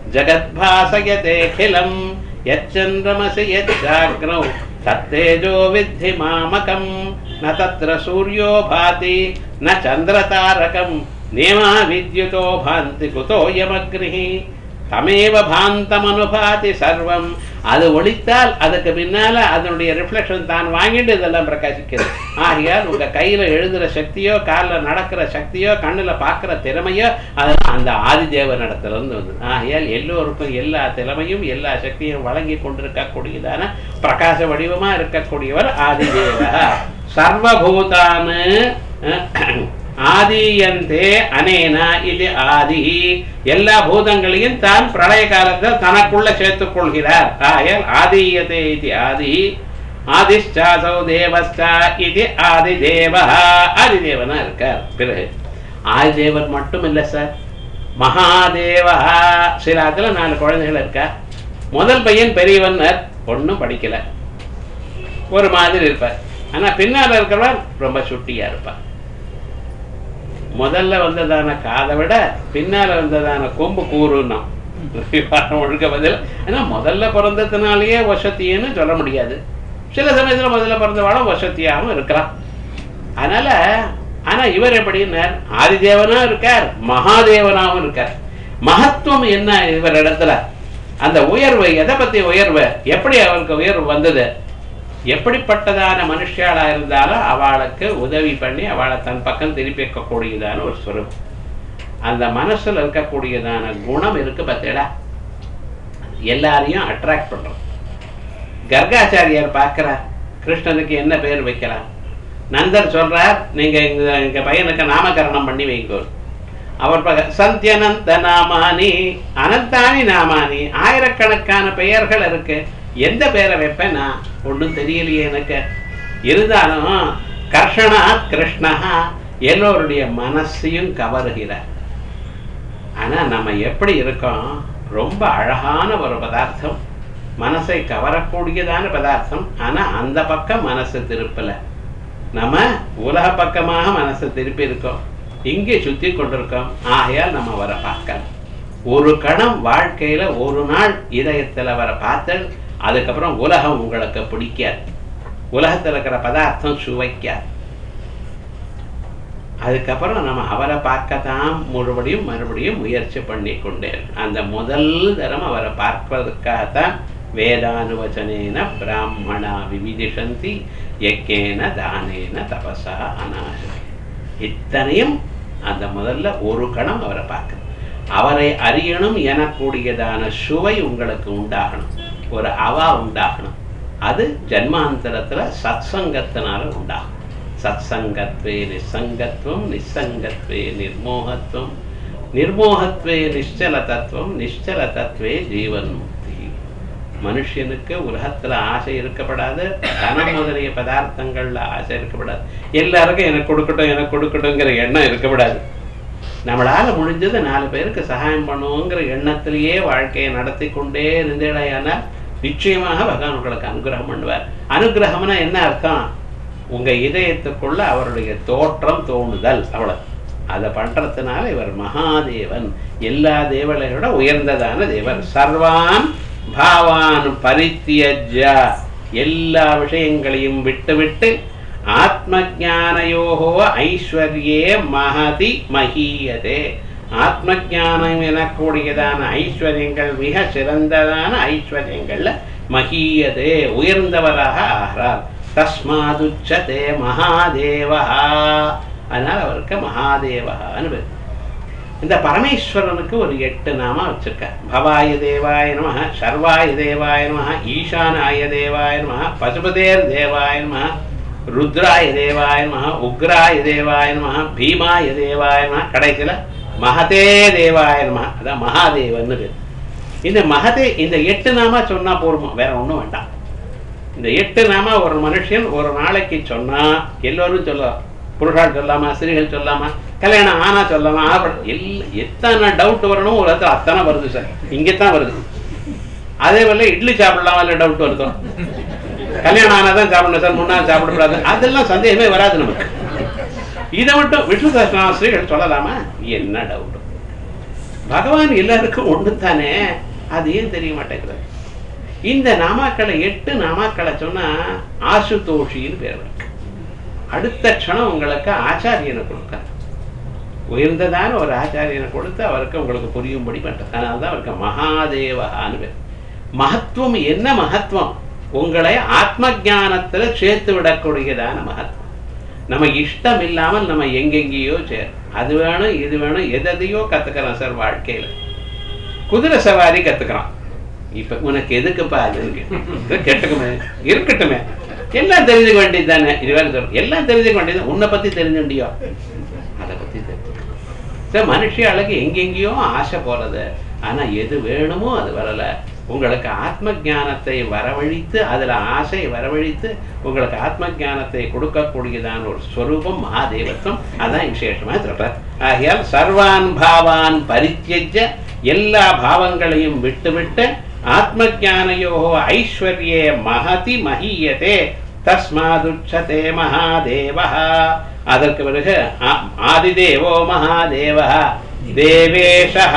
ஜகத்பாசயதேகிலம் யச்சந்திரமசி யச்சாக்னௌ தத்தேஜோ வித்தி மாமகம் ந தத்ர சூர்யோ பாதி ந சந்திரதாரகம் நேமா வித்யுதோ பாந்தி குதோ யமக்னிஹி தமேவ பாந்தமனுபாதி சர்வம் அது ஒழித்தால் அதுக்கு பின்னால அதனுடைய ரிஃப்ளெக்ஷன் தான் வாங்கிட்டு இதெல்லாம் பிரகாசிக்கிறது ஆகையால் உங்க கையில எழுதுற சக்தியோ காலில் நடக்கிற சக்தியோ கண்ணுல பார்க்கிற திறமையோ அதெல்லாம் அந்த ஆதிதேவன் இடத்துல இருந்து வந்தது ஆகையால் எல்லோருக்கும் எல்லா திறமையும் எல்லா சக்தியும் வழங்கி கொண்டிருக்கக்கூடியதான பிரகாச வடிவமா இருக்கக்கூடியவர் ஆதிதேவ சர்வபூதானு ஆதியந்தே அனேன இது ஆதி எல்லா பூதங்களையும் தான் பிரளய காலத்தில் தனக்குள்ள சேர்த்துக் கொள்கிறார் ஆயல் ஆதீயதே இது ஆதி ஆதிஷ்டாசௌ தேவஸ்தா இது ஆதி தேவா ஆதிதேவனா இருக்கார் பிறகு ஆதிதேவர் மட்டும் இல்லை சார் மகாதேவா சில அதுல நாலு குழந்தைகள் இருக்கா முதல் பையன் பெரியவன்னர் ஒன்றும் படிக்கல ஒரு மாதிரி இருப்பார் ஆனா பின்னால இருக்கிறவர் ரொம்ப சுட்டியா இருப்பார் முதல்ல வந்ததான காதை விட பின்னால வந்ததான கொம்பு கூறுனா ஒழுக்க பதில் ஆனா முதல்ல பிறந்ததுனாலேயே வசத்தின்னு சொல்ல முடியாது சில சமயத்துல முதல்ல பிறந்தவாளும் வசத்தியாகவும் இருக்கலாம் அதனால ஆனா இவர் எப்படின்னார் ஆதிதேவனா இருக்கார் மகாதேவனாவும் இருக்கார் மகத்துவம் என்ன இவர் இடத்துல அந்த உயர்வு எதை பத்தி உயர்வு எப்படி அவருக்கு உயர்வு வந்தது எப்படிப்பட்டதான மனுஷியாளா இருந்தாலும் அவளுக்கு உதவி பண்ணி அவளை தன் பக்கம் திருப்பி வைக்கக்கூடியதான ஒரு ஸ்வரூபம் அந்த மனசுல இருக்கக்கூடியதான குணம் இருக்கு பார்த்தீங்களா எல்லாரையும் அட்ராக்ட் பண்றோம் கர்காச்சாரியார் பார்க்கிறார் கிருஷ்ணனுக்கு என்ன பேர் வைக்கலாம் நந்தர் சொல்றார் நீங்க எங்க எங்க பையனுக்கு நாமகரணம் பண்ணி வைங்கோ அவர் பக- சத்யனந்த நாமானி அனந்தானி நாமானி ஆயிரக்கணக்கான பெயர்கள் இருக்கு எந்த பெயரை வைப்பேன் நான் ஒன்றும் தெரியலையே எனக்கு இருந்தாலும் கர்ஷனா கிருஷ்ணா எல்லோருடைய மனசையும் கவருகிறார் ஆனா நம்ம எப்படி இருக்கோம் ரொம்ப அழகான ஒரு பதார்த்தம் மனசை கவரக்கூடியதான பதார்த்தம் ஆனா அந்த பக்கம் மனசு திருப்பல நம்ம உலக பக்கமாக மனசு திருப்பி இருக்கோம் இங்கே சுத்தி கொண்டிருக்கோம் ஆகையால் நம்ம அவரை பார்க்கலாம் ஒரு கணம் வாழ்க்கையில ஒரு நாள் இதயத்துல அவரை பார்த்து அதுக்கப்புறம் உலகம் உங்களுக்கு பிடிக்காது உலகத்துல இருக்கிற பதார்த்தம் சுவைக்காது அதுக்கப்புறம் நம்ம அவரை பார்க்கத்தான் மறுபடியும் மறுபடியும் முயற்சி பண்ணி கொண்டே இருக்கணும். அந்த முதல் தரம் அவரை பார்ப்பதற்காகத்தான் வேதானுவச்சனேன பிராமணா விவிதிஷந்தி யக்கேன தானேன தபசா அநாசகே இத்தனையும் அந்த முதல்ல ஒரு கணம் அவரை பார்க்கணும் அவரை அறியணும் எனக்கூடியதான சுவை உங்களுக்கு உண்டாகணும் ஒரு அவா உண்டாகணும் அது ஜன்மாந்தரத்துல சத்சங்கத்தினால உண்டாகும் சத்சங்கத்வே நிசங்கத்துவம் நிசங்கத்வே நிர்மோகத்துவம் நிர்மோகத்வே நிಶ್ಚಲ தத்துவம் நிಶ್ಚல தத்துவே ஜீவன் முக்தி மனுஷனுக்கு உலகத்துல ஆசை இருக்கப்படாது தனம் முதலிய பதார்த்தங்கள்ல ஆசை இருக்கப்படாது எல்லாருக்கும் எனக்கு கொடுக்கட்டும் எனக்கு கொடுக்கட்டும்ங்கிற எண்ணம் இருக்கப்படாது நம்மளால முடிஞ்சது நாலு பேருக்கு சகாயம் பண்ணுவோங்கிற எண்ணத்திலேயே வாழ்க்கையை நடத்தி கொண்டே இருந்தேடையானால் நிச்சயமாக பகவான் உங்களுக்கு அனுகிரகம் பண்ணுவார் அனுகிரகம்னா என்ன அர்த்தம் உங்க இதயத்துக்குள்ள அவருடைய தோற்றம் தோணுதல் அவ்வளவு அதை பண்றதுனால இவர் மகாதேவன் எல்லா தேவர்களோட உயர்ந்ததான தேவர் சர்வான் பாவான் பரித்தியஜ்ய எல்லா விஷயங்களையும் விட்டுவிட்டு ஆத்ம ஞானயோகோ ஐஸ்வர்யே மகதி மகீயதே ஆத்ம ஞானம் எனக்கூடியதான ஐஸ்வர்யங்கள் மிக சிறந்ததான ஐஸ்வர்யங்கள்ல மகீயதே உயர்ந்தவராக ஆகிறார் தஸ்மாதுச்சதே மகாதேவா அதனால் அவருக்கு மகாதேவகான்னு பேர் இந்த பரமேஸ்வரனுக்கு ஒரு எட்டு நாம வச்சிருக்க பவாய தேவாய நம சர்வாய தேவாய நம ஈசானாய தேவாய நம பசுபதேர் தேவாய நம ருத்ராய தேவாய நம உக்ராய தேவாய நம பீமாய தேவாய நம கடைசியில மகதே தேவாய நம அதான் மகாதேவன்னு பேர் இந்த மகதே இந்த எட்டு நாம சொன்னா போருமா வேற ஒண்ணும் வேண்டாம் இந்த எட்டு நாம ஒரு மனுஷன் ஒரு நாளைக்கு சொன்னா எல்லோரும் சொல்லலாம் புருஷால் சொல்லாமா ஸ்திரீகள் சொல்லாமா கல்யாணம் ஆனா சொல்லாமா ஆகப்பட இல்ல எத்தனை டவுட் வரணும் உலகத்துல அத்தனை வருது சார் இங்கத்தான் வருது அதே போல இட்லி சாப்பிடலாமா இல்ல டவுட் வருதோ கல்யாணம் ஆனாதான் சாப்பிடணும் சார் முன்னாள் சாப்பிடக்கூடாது அதெல்லாம் சந்தேகமே வராது நமக்கு இதை மட்டும் விஷ்ணு சஹஸ்ரநாம ஸ்ரீகள் சொல்லலாமா என்ன டவுட் பகவான் எல்லாருக்கும் ஒன்று தானே அது ஏன் தெரிய மாட்டேங்குது இந்த நாமாக்களை எட்டு நாமாக்களை சொன்னா ஆசுதோஷின்னு பேர் இருக்கு அடுத்த க்ஷணம் உங்களுக்கு ஆச்சாரியனை கொடுக்க உயர்ந்ததான ஒரு ஆச்சாரியனை கொடுத்து அவருக்கு உங்களுக்கு புரியும்படி பண்றது அதனால தான் அவருக்கு மகாதேவகான்னு பேர் மகத்துவம் என்ன மகத்துவம் உங்களை ஆத்ம ஞானத்துல சேர்த்து விடக்கூடியதான மகத்துவம் நம்ம இஷ்டம் இல்லாமல் நம்ம எங்கெங்கேயோ சேர் அது வேணும் இது வேணும் எதையோ கத்துக்கிறோம் சார் வாழ்க்கையில குதிரை சவாரி கத்துக்கிறோம் இப்ப உனக்கு எதுக்குப்பா அது இருக்கு கெட்டுக்குமே இருக்கட்டுமே எல்லாம் தெரிஞ்சுக்க வேண்டியது தானே இதுவரை சொல்றேன் எல்லாம் தெரிஞ்சுக்க வேண்டியது உன்னை பத்தி தெரிஞ்சுண்டியோ அதை ஸோ மனுஷியாளுக்கு எங்கெங்கேயோ ஆசை போறது ஆனா எது வேணுமோ அது வரல உங்களுக்கு ஆத்ம ஞானத்தை வரவழைத்து அதுல ஆசை வரவழைத்து உங்களுக்கு ஆத்ம ஞானத்தை கொடுக்கக்கூடியதான ஒரு ஸ்வரூபம் மகாதேவத்துவம் அதான் விசேஷமா சொல்ற ஆகையால் சர்வான் பாவான் பரித்தியஜ எல்லா பாவங்களையும் விட்டுவிட்டு ஆத்ம ஜானயோ ஐஸ்வர்யே மகதி மஹீயதே தஸ்மாதுச்சதே மகாதேவா அதற்கு பிறகு ஆ- ஆதிதேவோ மகாதேவ தேவேஷா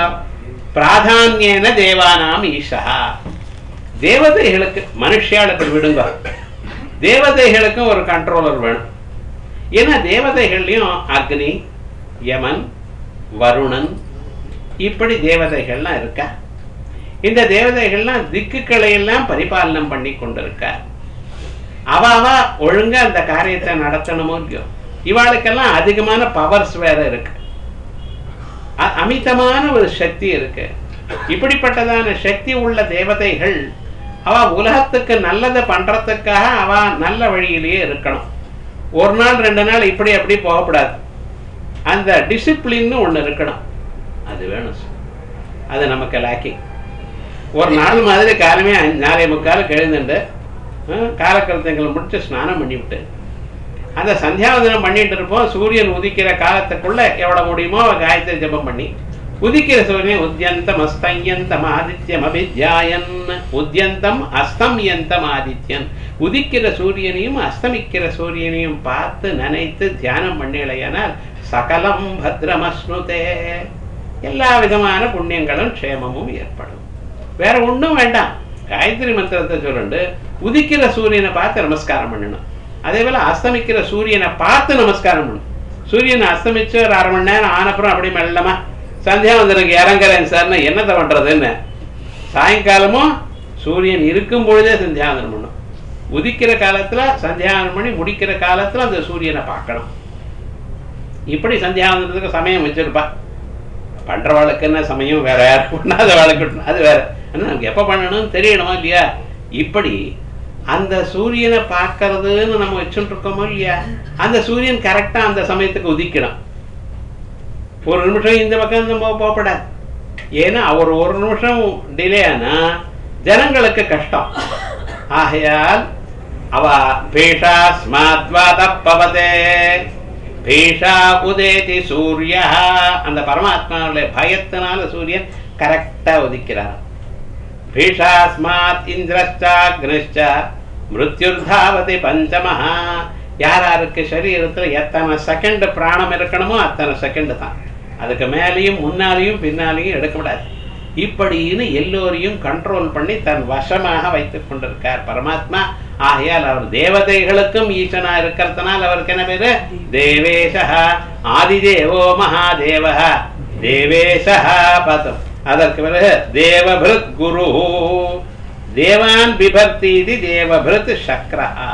பிராதான்யேன தேவானாம் ஈஷா தேவதைகளுக்கு மனுஷியாளுக்கு விடுங்க தேவதைகளுக்கும் ஒரு கண்ட்ரோலர் வேணும் ஏன்னா தேவதைகள்லையும் அக்னி யமன் வருணன் இப்படி தேவதைகள்லாம் இருக்கா இந்த தேவதைகள்லாம் திக்குகளை எல்லாம் பரிபாலனம் பண்ணி கொண்டிருக்கா அவ அவ ஒழுங்கா அந்த காரியத்தை நடத்தணுமோ இல்லையோ இவாளுக்கெல்லாம் அதிகமான பவர்ஸ் வேற இருக்கு அ- அமிதமான ஒரு சக்தி இருக்கு இப்படிப்பட்டதான சக்தி உள்ள தேவதைகள் அவ உலகத்துக்கு நல்லதை பண்றதுக்காக அவ நல்ல வழியிலேயே இருக்கணும் ஒரு நாள் ரெண்டு நாள் இப்படி அப்படி போகக்கூடாது அந்த டிசிப்ளின்னு ஒண்ணு இருக்கணும் அது வேணும் சார் அது நமக்கு லேக்கிங் ஒரு நாள் மாதிரி காலமே அஞ்சு- நாலே முக்காலுக்கு எழுந்துட்டு காலக்கருத்தங்களை முடிச்சு ஸ்நானம் பண்ணிவிட்டு அந்த சந்தியாவதனம் பண்ணிட்டு இருப்போம் சூரியன் உதிக்கிற காலத்துக்குள்ள எவ்வளவு முடியுமோ காயத்ரி ஜெபம் பண்ணி உதிக்கிற சூரியன் உத்யந்தம் அஸ்தயந்தம் ஆதித்யம் அபித்யாயன் உத்யந்தம் அஸ்தம்யந்தம் ஆதித்யன் உதிக்கிற சூரியனையும் அஸ்தமிக்கிற சூரியனையும் பார்த்து நினைத்து தியானம் பண்ணிலையானால் சகலம் பத்ரமஸ்னுதே எல்லா விதமான புண்ணியங்களும் க்ஷேமமும் ஏற்படும் வேற ஒண்ணும் வேண்டாம் காயத்ரி மந்திரத்தை சொல்லிட்டு உதிக்கிற சூரியனை பார்த்து நமஸ்காரம் பண்ணணும் அதே போல அஸ்தமிக்கிற சூரியனை பார்த்து நமஸ்காரம் பண்ணணும் சூரியன் அஸ்தமிச்சு ஒரு அரை மணி நேரம் ஆனப்புறம் அப்படி மெல்லமா சந்தியாவந்தனுக்கு இறங்குறேன் சார்னா என்னத்தை பண்றதுன்னு சாயங்காலமும் சூரியன் இருக்கும் பொழுதே சந்தியாவந்தனம் பண்ணும் உதிக்கிற காலத்துல சந்தியாவந்தனம் பண்ணி முடிக்கிற காலத்துல அந்த சூரியனை பார்க்கணும் இப்படி சந்தியாவந்தனத்துக்கு சமயம் வச்சிருப்பா பண்றவாளுக்கு என்ன சமயம் வேற யாரும் பண்ணாத வாழ்க்கை அது வேற ஆனா நமக்கு எப்ப பண்ணணும்னு தெரியணுமா இல்லையா இப்படி அந்த சூரியனை பார்க்கறதுன்னு நம்ம வச்சுட்டு இருக்கோமோ இல்லையா அந்த சூரியன் கரெக்டா அந்த சமயத்துக்கு உதிக்கணும் ஒரு நிமிஷம் இந்த பக்கம் நம்ம போகப்படாது ஏன்னா அவர் ஒரு நிமிஷம் டிலே ஆனா ஜனங்களுக்கு கஷ்டம் ஆகையால் அவ பீஷா ஸ்மாத்வாத பவதே பீஷா உதேதி சூர்யா அந்த பரமாத்மாவுடைய பயத்தினால சூரியன் கரெக்டா உதிக்கிறார் பீஷாஸ்மாத் இந்திரஷ்டாக்னிஷ்ட மிருத்யுர்தாவதி பஞ்சமஹா யார் யாருக்கு சரீரத்துல எத்தனை செகண்ட் பிராணம் இருக்கணுமோ அத்தனை செகண்ட் தான் அதுக்கு மேலேயும் முன்னாலேயும் பின்னாலேயும் எடுக்கக்கூடாது இப்படின்னு எல்லோரையும் கண்ட்ரோல் பண்ணி தன் வசமாக வைத்துக் கொண்டிருக்கார் பரமாத்மா ஆகையால் அவர் தேவதைகளுக்கும் ஈசனா இருக்கிறதுனால் அவருக்கு என்ன பேரு தேவேஷா ஆதிதேவோ மகாதேவ தேவேஷா பார்த்தோம் அதற்கு பிறகு தேவபிருத் குரு தேவான் பிபர்த்தி இது தேவபிருத் சக்ரஹா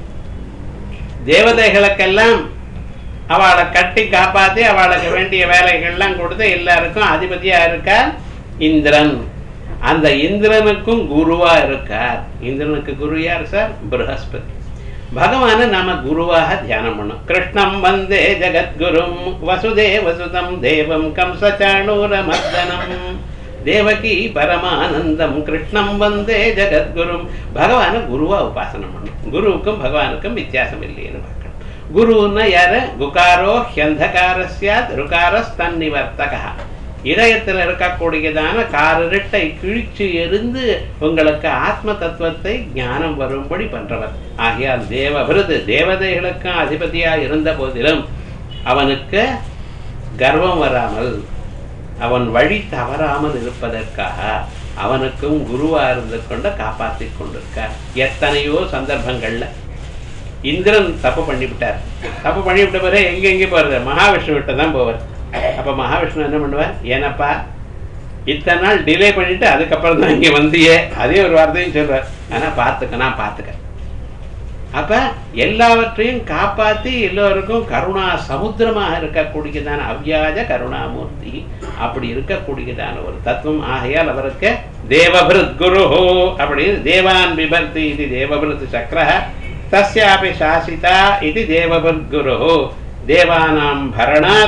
தேவதைகளுக்கெல்லாம் அவளை கட்டி காப்பாத்தி அவளுக்கு வேண்டிய வேலைகள்லாம் கொடுத்து எல்லாருக்கும் அதிபதியா இருக்கார் இந்திரன் அந்த இந்திரனுக்கும் குருவா இருக்கார் இந்திரனுக்கு குரு யார் சார் பிரகஸ்பதி பகவானை நாம குருவாக தியானம் பண்ணும் கிருஷ்ணம் வந்தே ஜெகத்குரும் வசுதேவசுதம் தேவம் கம்சச்சாணூர மர்தனம் தேவகி பரமானந்தம் கிருஷ்ணம் வந்தே ஜெகத்குரும் பகவானை குருவா உபாசனம் பண்ணும் குருவுக்கும் பகவானுக்கும் வித்தியாசம் இல்லைன்னு பார்க்கணும் குருன்னா யாரு குகாரோ ஹியந்தகார சியாத் ருகாரஸ் தன்னிவர்த்தகா இதயத்தில் இருக்கக்கூடியதான காரிருட்டை கிழிச்சு எரிந்து உங்களுக்கு ஆத்ம தத்துவத்தை ஞானம் வரும்படி பண்றவர் ஆகையால் தேவ விருது தேவதைகளுக்கும் அதிபதியா இருந்த போதிலும் அவனுக்கு கர்வம் வராமல் அவன் வழி தவறாமல் இருப்பதற்காக அவனுக்கும் குருவா இருந்து கொண்டு காப்பாற்றி கொண்டிருக்கார் எத்தனையோ சந்தர்ப்பங்கள்ல இந்திரன் தப்பு பண்ணிவிட்டார் தப்பு பண்ணிவிட்ட பிறகு எங்க எங்கே போறது மகாவிஷ்ணு விட்டு தான் போவார் அப்ப மகாவிஷ்ணு என்ன பண்ணுவார் ஏனப்பா இத்தனை நாள் டிலே பண்ணிட்டு அதுக்கப்புறம் தான் இங்க வந்தியே அதே ஒரு வார்த்தையும் சொல்றார் ஆனா பார்த்துக்க நான் பார்த்துக்க அப்ப எல்லாவற்றையும் காப்பாத்தி எல்லோருக்கும் கருணா சமுத்திரமாக இருக்கக்கூடியதான அவ்யாஜ கருணாமூர்த்தி அப்படி இருக்கக்கூடியதான ஒரு தத்துவம் ஆகையால் அவருக்கு தேவபிருத் குரு அப்படின்னு தேவான் பிபர்த்தி இது தேவபிருத் சக்கர தஸ்யாபி சாசிதா இது தேவபிருத் குரு தேவானாம் பரணாத்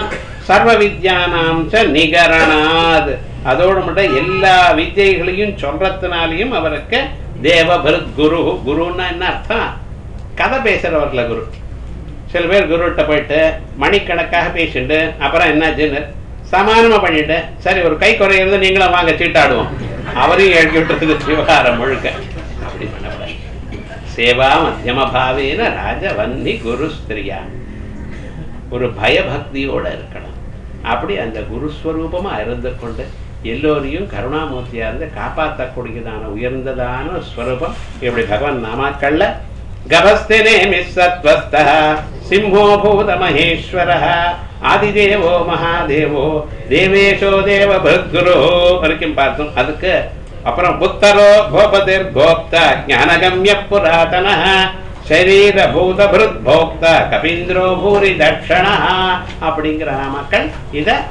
சர்வ வித்யானாம் ச நிகரணாத் அதோடு மட்டும் எல்லா வித்யைகளையும் சொல்றதுனாலையும் அவருக்கு தேவபிருத் குரு குருன்னா என்ன அர்த்தம் கதை பேசுறவர்ல குரு சில பேர் குருகிட்ட போயிட்டு மணிக்கணக்காக பேசிட்டு அப்புறம் என்னாச்சுன்னு சமானமா பண்ணிட்டு சரி ஒரு கை குறையிறது நீங்களும் வாங்க சீட்டாடுவோம் அவரையும் எழுப்பி விட்டுறது விவகாரம் முழுக்க அப்படி பண்ணக்கூடாது சேவா மத்தியம பாவேன ராஜவன்னி குரு ஸ்திரியா ஒரு பயபக்தியோட இருக்கணும் அப்படி அந்த குருஸ்வரூபமா இருந்து கொண்டு எல்லோரையும் கருணாமூர்த்தியா இருந்து காப்பாற்றக்கூடியதான உயர்ந்ததான ஸ்வரூபம் இப்படி பகவான் நாமாக்கள்ல கபஸ்தினே மிஸ்ஸத்வஸ்த சிம்ஹோ பூத மகேஸ்வர ஆதிதேவோ மகாதேவோ தேவேஷோ தேவ பகுரு வரைக்கும் பார்த்தோம் அதுக்கு அப்புறம் புத்தரோ கோபதிர் கோப்த ஞானகம்ய புராதன சரீர பூத பிருத் போக்த கபீந்திரோ பூரி தட்சணா அப்படிங்கிற நாமக்கள் இத